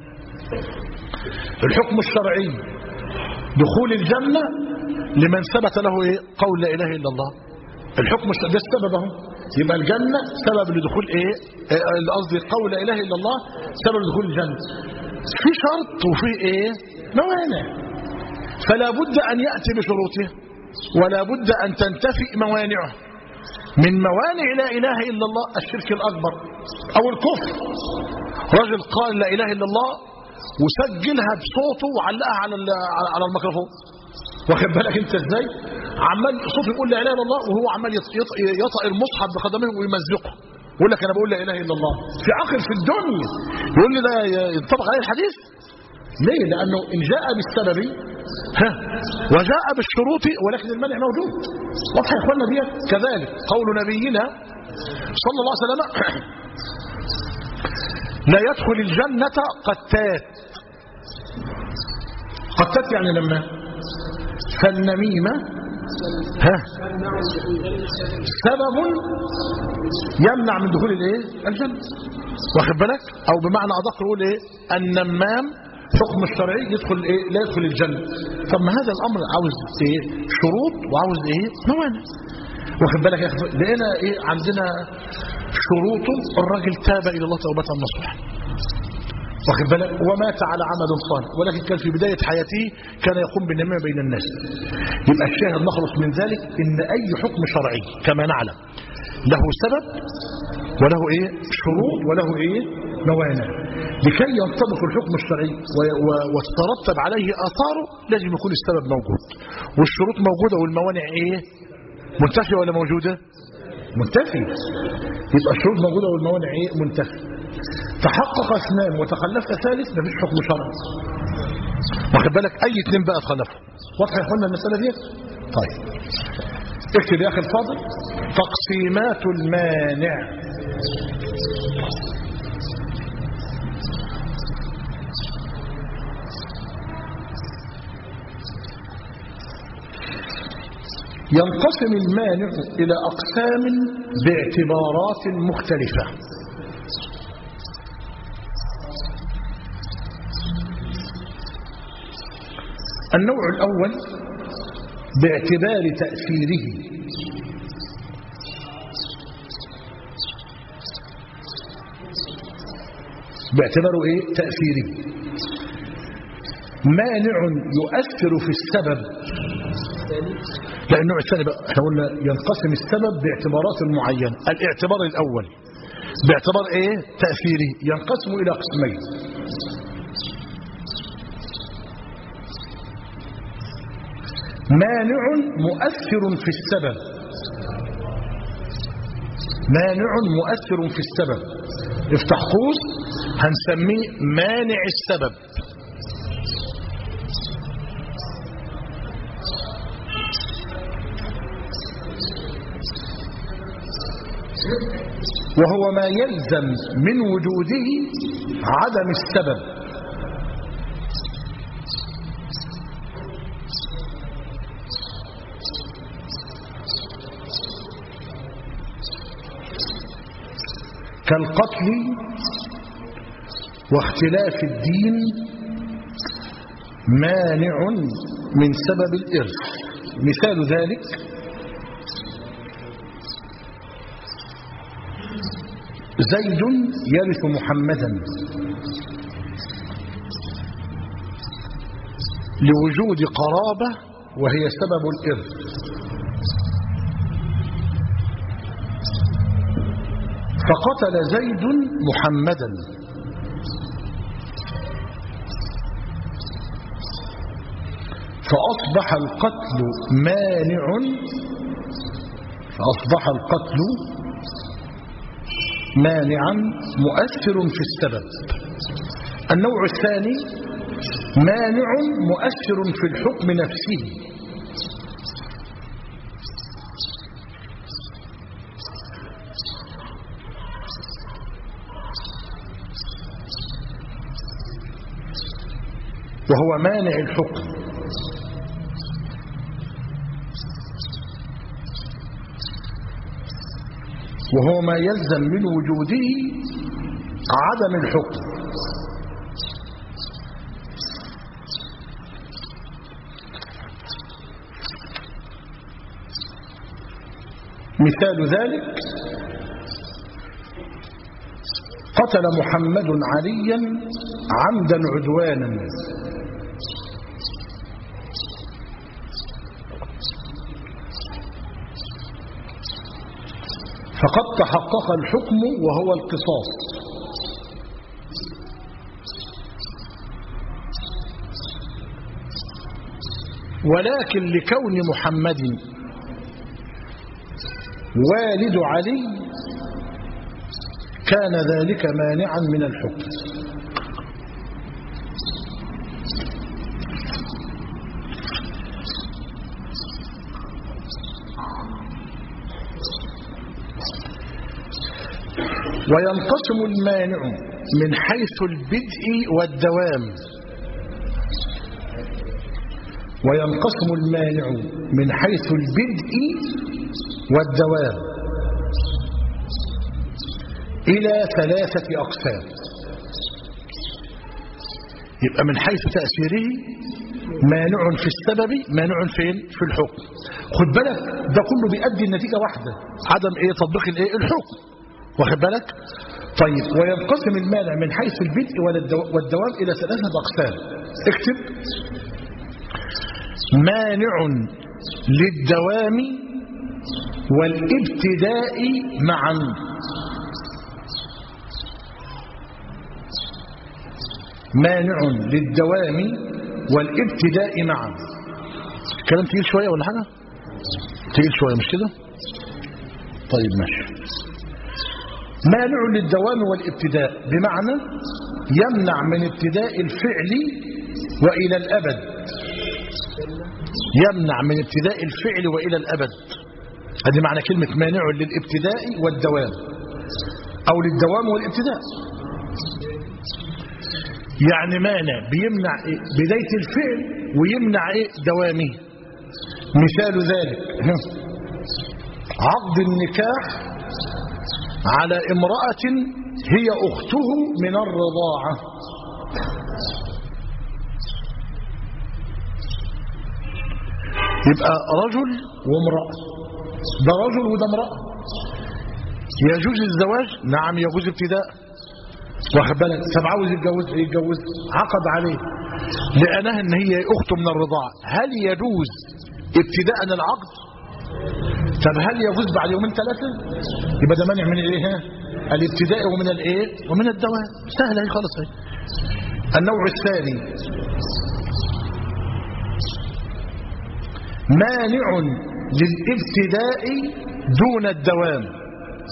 الحكم الشرعي دخول الجنة لمن ثبت له ايه قول لا إله إلا الله الحكم الشرعي ده السبب اهو يبقى الجنة سبب لدخول ايه قصدي قول لا اله الا الله سبب لدخول الجنة في شرط وفي ايه موانع فلا بد ان يأتي بشروطه ولا بد ان تنتفي موانعه من موانع لا اله الا الله الشرك الاكبر او الكفر رجل قال لا اله الا الله وسجلها بصوته وعلقها على على الميكروفون واخد بالك انت ازاي عمال صوته يقول لا اله الا الله وهو عمال يطأ المصحف بقدمه ويمزقه يقول لك انا بقول لا اله الا الله في عقل في الدنيا يقول لي ده ينطبق عليه الحديث ليه لانه ان جاء بالسبب ها وجاء بالشروط ولكن المنع موجود واضح يا اخوانا دي كذلك قول نبينا صلى الله عليه وسلم لا يدخل الجنة قتات قتات يعني لما فالنميمة ها سبب يمنع من دخول الايه الجنة واخد بالك او بمعنى ادق نقول ايه النمام حكم الشرعي يدخل ايه لا يدخل الجنة طب ما هذا الامر عاوز ايه شروط وعاوز ايه موانع واخد بالك يا اخي لقينا ايه عندنا شروطه الراجل تاب الى الله توبه نصوحا واخد بالك ومات على عمل صالح ولكن كان في بداية حياته كان يقوم بالنميمة بين الناس يبقى الشاهد نخلص من ذلك ان اي حكم شرعي كما نعلم له سبب وله ايه شروط وله ايه موانع لكي ينطبق الحكم الشرعي و- و- وتترتب عليه اثاره لازم يكون السبب موجود والشروط موجوده والموانع ايه منتفيه ولا موجوده منتفيه يبقى الشروط موجوده والموانع ايه منتفيه تحقق اثنان وتخلف ثالث مفيش حكم شرعي واخد بالك اي اثنين بقى تخلفوا واضح يا اخوانا المساله دي طيب اكتب يا اخي الفاضل تقسيمات المانع ينقسم المانع إلى أقسام باعتبارات مختلفة النوع الأول باعتبار تأثيره باعتباره ايه تأثيره مانع يؤثر في السبب لا النوع الثاني بقى احنا قلنا ينقسم السبب باعتبارات معينة الاعتبار الأول باعتبار ايه تأثيره ينقسم إلى قسمين مانع مؤثر في السبب مانع مؤثر في السبب افتح قوس هنسميه مانع السبب وهو ما يلزم من وجوده عدم السبب كالقتل واختلاف الدين مانع من سبب الإرث مثال ذلك زيد يرث محمدا لوجود قرابة وهي سبب الإرث فقتل زيد محمدا فأصبح القتل مانع فأصبح القتل مانعا مؤثر في السبب النوع الثاني مانع مؤثر في الحكم نفسه وهو مانع الحكم وهو ما يلزم من وجوده عدم الحكم مثال ذلك قتل محمد عليا عمدا عدوانا فقد تحقق الحكم وهو القصاص ولكن لكون محمد والد علي كان ذلك مانعا من الحكم وينقسم المانع من حيث البدء والدوام وينقسم المانع من حيث البدء والدوام إلى ثلاثة أقسام يبقى من حيث تأثيره مانع في السبب مانع فين في الحكم خد بالك ده كله بيؤدي النتيجة واحدة عدم ايه تطبيق الايه الحكم واخد بالك طيب وينقسم المانع من حيث البدء والدوام إلى ثلاثة أقسام اكتب مانع للدوام والابتداء معا مانع للدوام والابتداء معا كلام تقيل شوية ولا حاجة تقيل شوية مش كده طيب ماشي مانع للدوام والابتداء بمعنى يمنع من ابتداء الفعل وإلى الأبد يمنع من ابتداء الفعل وإلى الأبد هذه معنى كلمة مانع للابتداء والدوام أو للدوام والابتداء يعني مانع بيمنع إيه؟ بداية الفعل ويمنع إيه دوامه مثال ذلك عقد النكاح على امرأة هي أخته من الرضاعة يبقى رجل وامرأة ده رجل وده امرأة يجوز الزواج نعم يجوز ابتداء واخد بالك طب عاوز يتجوز يتجوز عقد عليه لأنها ان هي اخته من الرضاعة هل يجوز ابتداء العقد طب هل يجوز بعد يومين ثلاثة يبقى ده مانع من الايه ها؟ الابتداء ومن الايه ومن الدوام سهله اهي خالص اهي النوع الثاني مانع للابتداء دون الدوام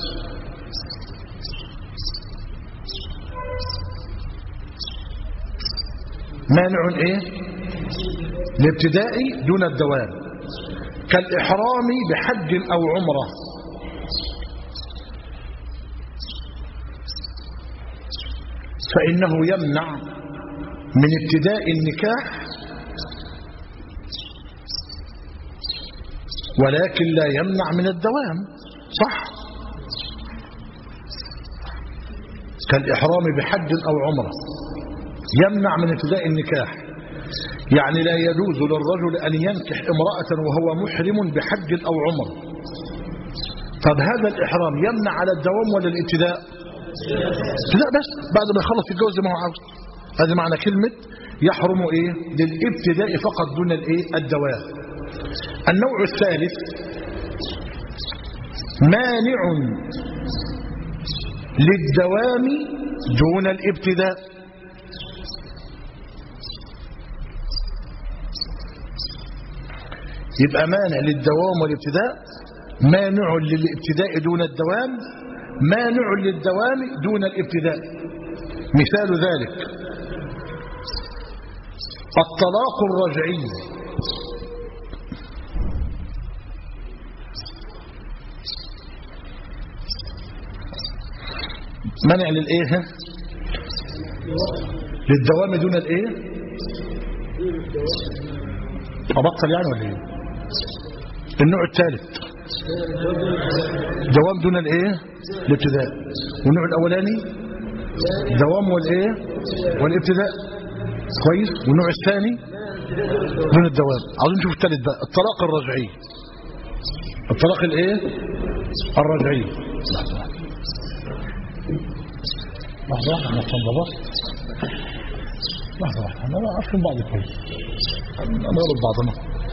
مانع ايه الابتداء دون الدوام كالإحرام بحج أو عمرة فإنه يمنع من ابتداء النكاح ولكن لا يمنع من الدوام صح كالإحرام بحج أو عمرة يمنع من ابتداء النكاح يعني لا يجوز للرجل أن ينكح امرأة وهو محرم بحج أو عمر طب هذا الإحرام يمنع على الدوام ولا الابتداء ابتداء بس بعد ما يخلص يتجوز زي ما هو عاوز هذا معنى كلمة يحرم إيه للابتداء فقط دون الإيه الدوام النوع الثالث مانع للدوام دون الابتداء يبقى مانع للدوام والابتداء مانع للابتداء دون الدوام مانع للدوام دون الابتداء مثال ذلك الطلاق الرجعي منع للايه للدوام دون الايه ابطل يعني ولا ايه النوع الثالث دوام دون الايه الابتداء والنوع الاولاني دوام والايه والابتداء كويس والنوع الثاني دون الدوام عاوزين نشوف الثالث بقى الطلاق الرجعي الطلاق الايه الرجعي لحظه واحده انا بابا لحظه واحده انا عارفين بعض كويس نغلط بعضنا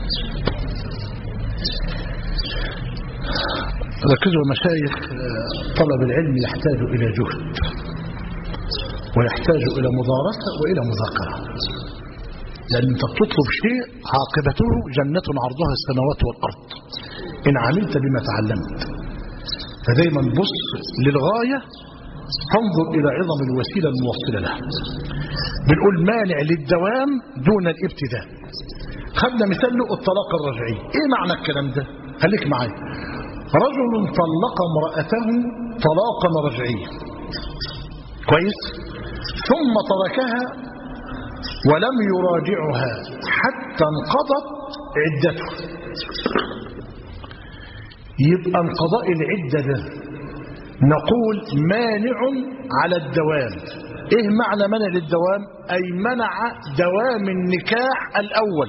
ركزوا المشايخ طلب العلم يحتاج إلى جهد ويحتاج إلى مدارسة وإلى مذاكرة لأن أنت بتطلب شيء عاقبته جنة عرضها السماوات والأرض إن عملت بما تعلمت فدايما بص للغاية تنظر إلى عظم الوسيلة الموصلة لها بنقول مانع للدوام دون الابتداء خدنا مثال له الطلاق الرجعي ايه معنى الكلام ده خليك معايا رجل طلق امرأته طلاقا رجعيا كويس ثم تركها ولم يراجعها حتى انقضت عدته يبقى انقضاء العدة ده نقول مانع على الدوام ايه معنى منع للدوام اي منع دوام النكاح الاول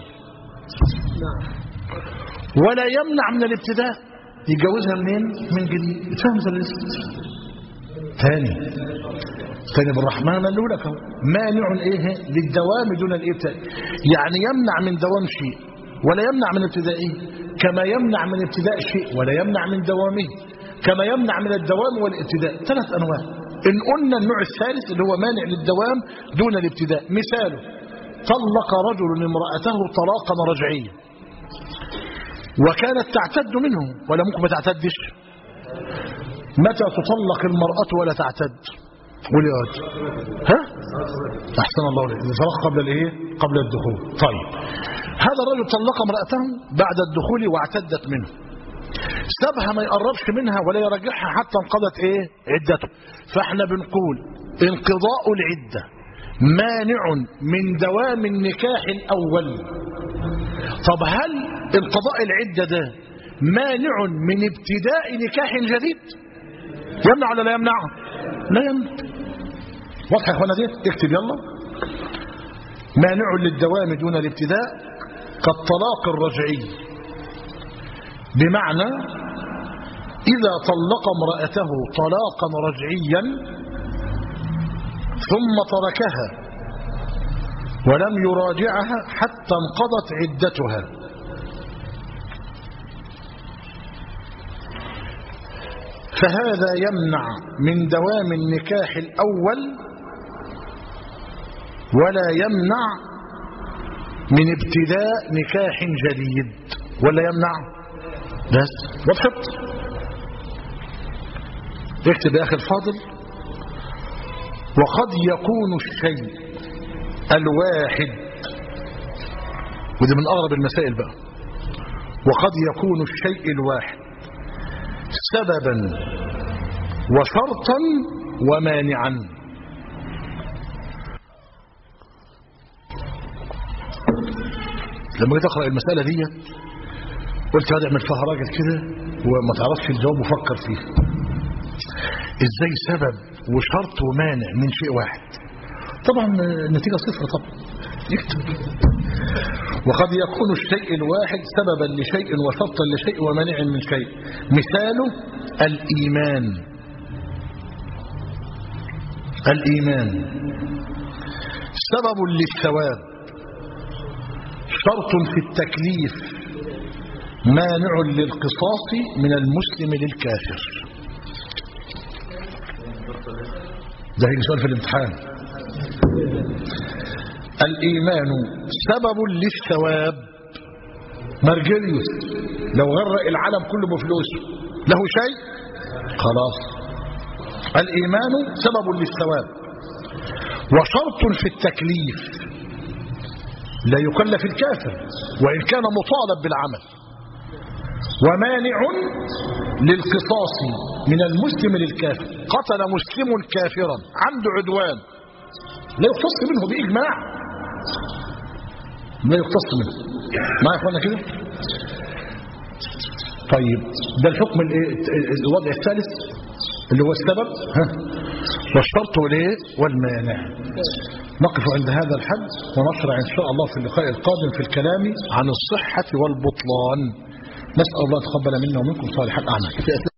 ولا يمنع من الابتداء يتجوزها منين من جديد فهم ثلاثة ثاني ثاني بالرحمن قال لك مانع ايه للدوام دون الابتداء يعني يمنع من دوام شيء ولا يمنع من ابتدائه كما يمنع من ابتداء شيء ولا يمنع من دوامه كما يمنع من الدوام والابتداء ثلاث انواع إن قلنا النوع الثالث اللي هو مانع للدوام دون الابتداء مثاله طلق رجل امرأته طلاقا رجعيا وكانت تعتد منه ولا ممكن ما تعتدش متى تطلق المرأة ولا تعتد قول يا واد ها احسن الله عليك طلاق قبل الايه قبل الدخول طيب هذا الرجل طلق امرأته بعد الدخول واعتدت منه سابها ما يقربش منها ولا يرجعها حتى انقضت ايه عدته فاحنا بنقول انقضاء العدة مانع من دوام النكاح الاول طب هل انقضاء العدة ده مانع من ابتداء نكاح جديد يمنع ولا لا يمنع لا يمنع واضح يا اخوانا دي اكتب يلا مانع للدوام دون الابتداء كالطلاق الرجعي بمعنى إذا طلق امرأته طلاقا رجعيا ثم تركها ولم يراجعها حتى انقضت عدتها فهذا يمنع من دوام النكاح الأول ولا يمنع من ابتداء نكاح جديد ولا يمنع بس وضحت اكتب يا أخي الفاضل وقد يكون الشيء الواحد ودي من أغرب المسائل بقى وقد يكون الشيء الواحد سببا وشرطا ومانعا لما جيت اقرا المساله دي قلت هذا اعمل فيها راجل كده وما تعرفش الجواب وفكر فيه ازاي سبب وشرط ومانع من شيء واحد طبعا النتيجه صفر طبعا يكتب وقد يكون الشيء الواحد سببا لشيء وشرطا لشيء ومانع من شيء مثاله الإيمان الإيمان سبب للثواب شرط في التكليف مانع للقصاص من المسلم للكافر ده هيجي سؤال في الامتحان الإيمان سبب للثواب مرجليوس لو غرق العالم كله بفلوسه له شيء خلاص الإيمان سبب للثواب وشرط في التكليف لا يكلف الكافر وإن كان مطالب بالعمل ومانع للقصاص من المسلم للكافر قتل مسلم كافرا عنده عدوان لا يقتص منه بإجماع لا يقتص منه ما يا اخوانا كده طيب ده الحكم الوضع الثالث اللي هو السبب ها والشرط والايه والمانع نقف عند هذا الحد ونشرع ان شاء الله في اللقاء القادم في الكلام عن الصحة والبطلان نسأل الله تقبل منا ومنكم صالح الأعمال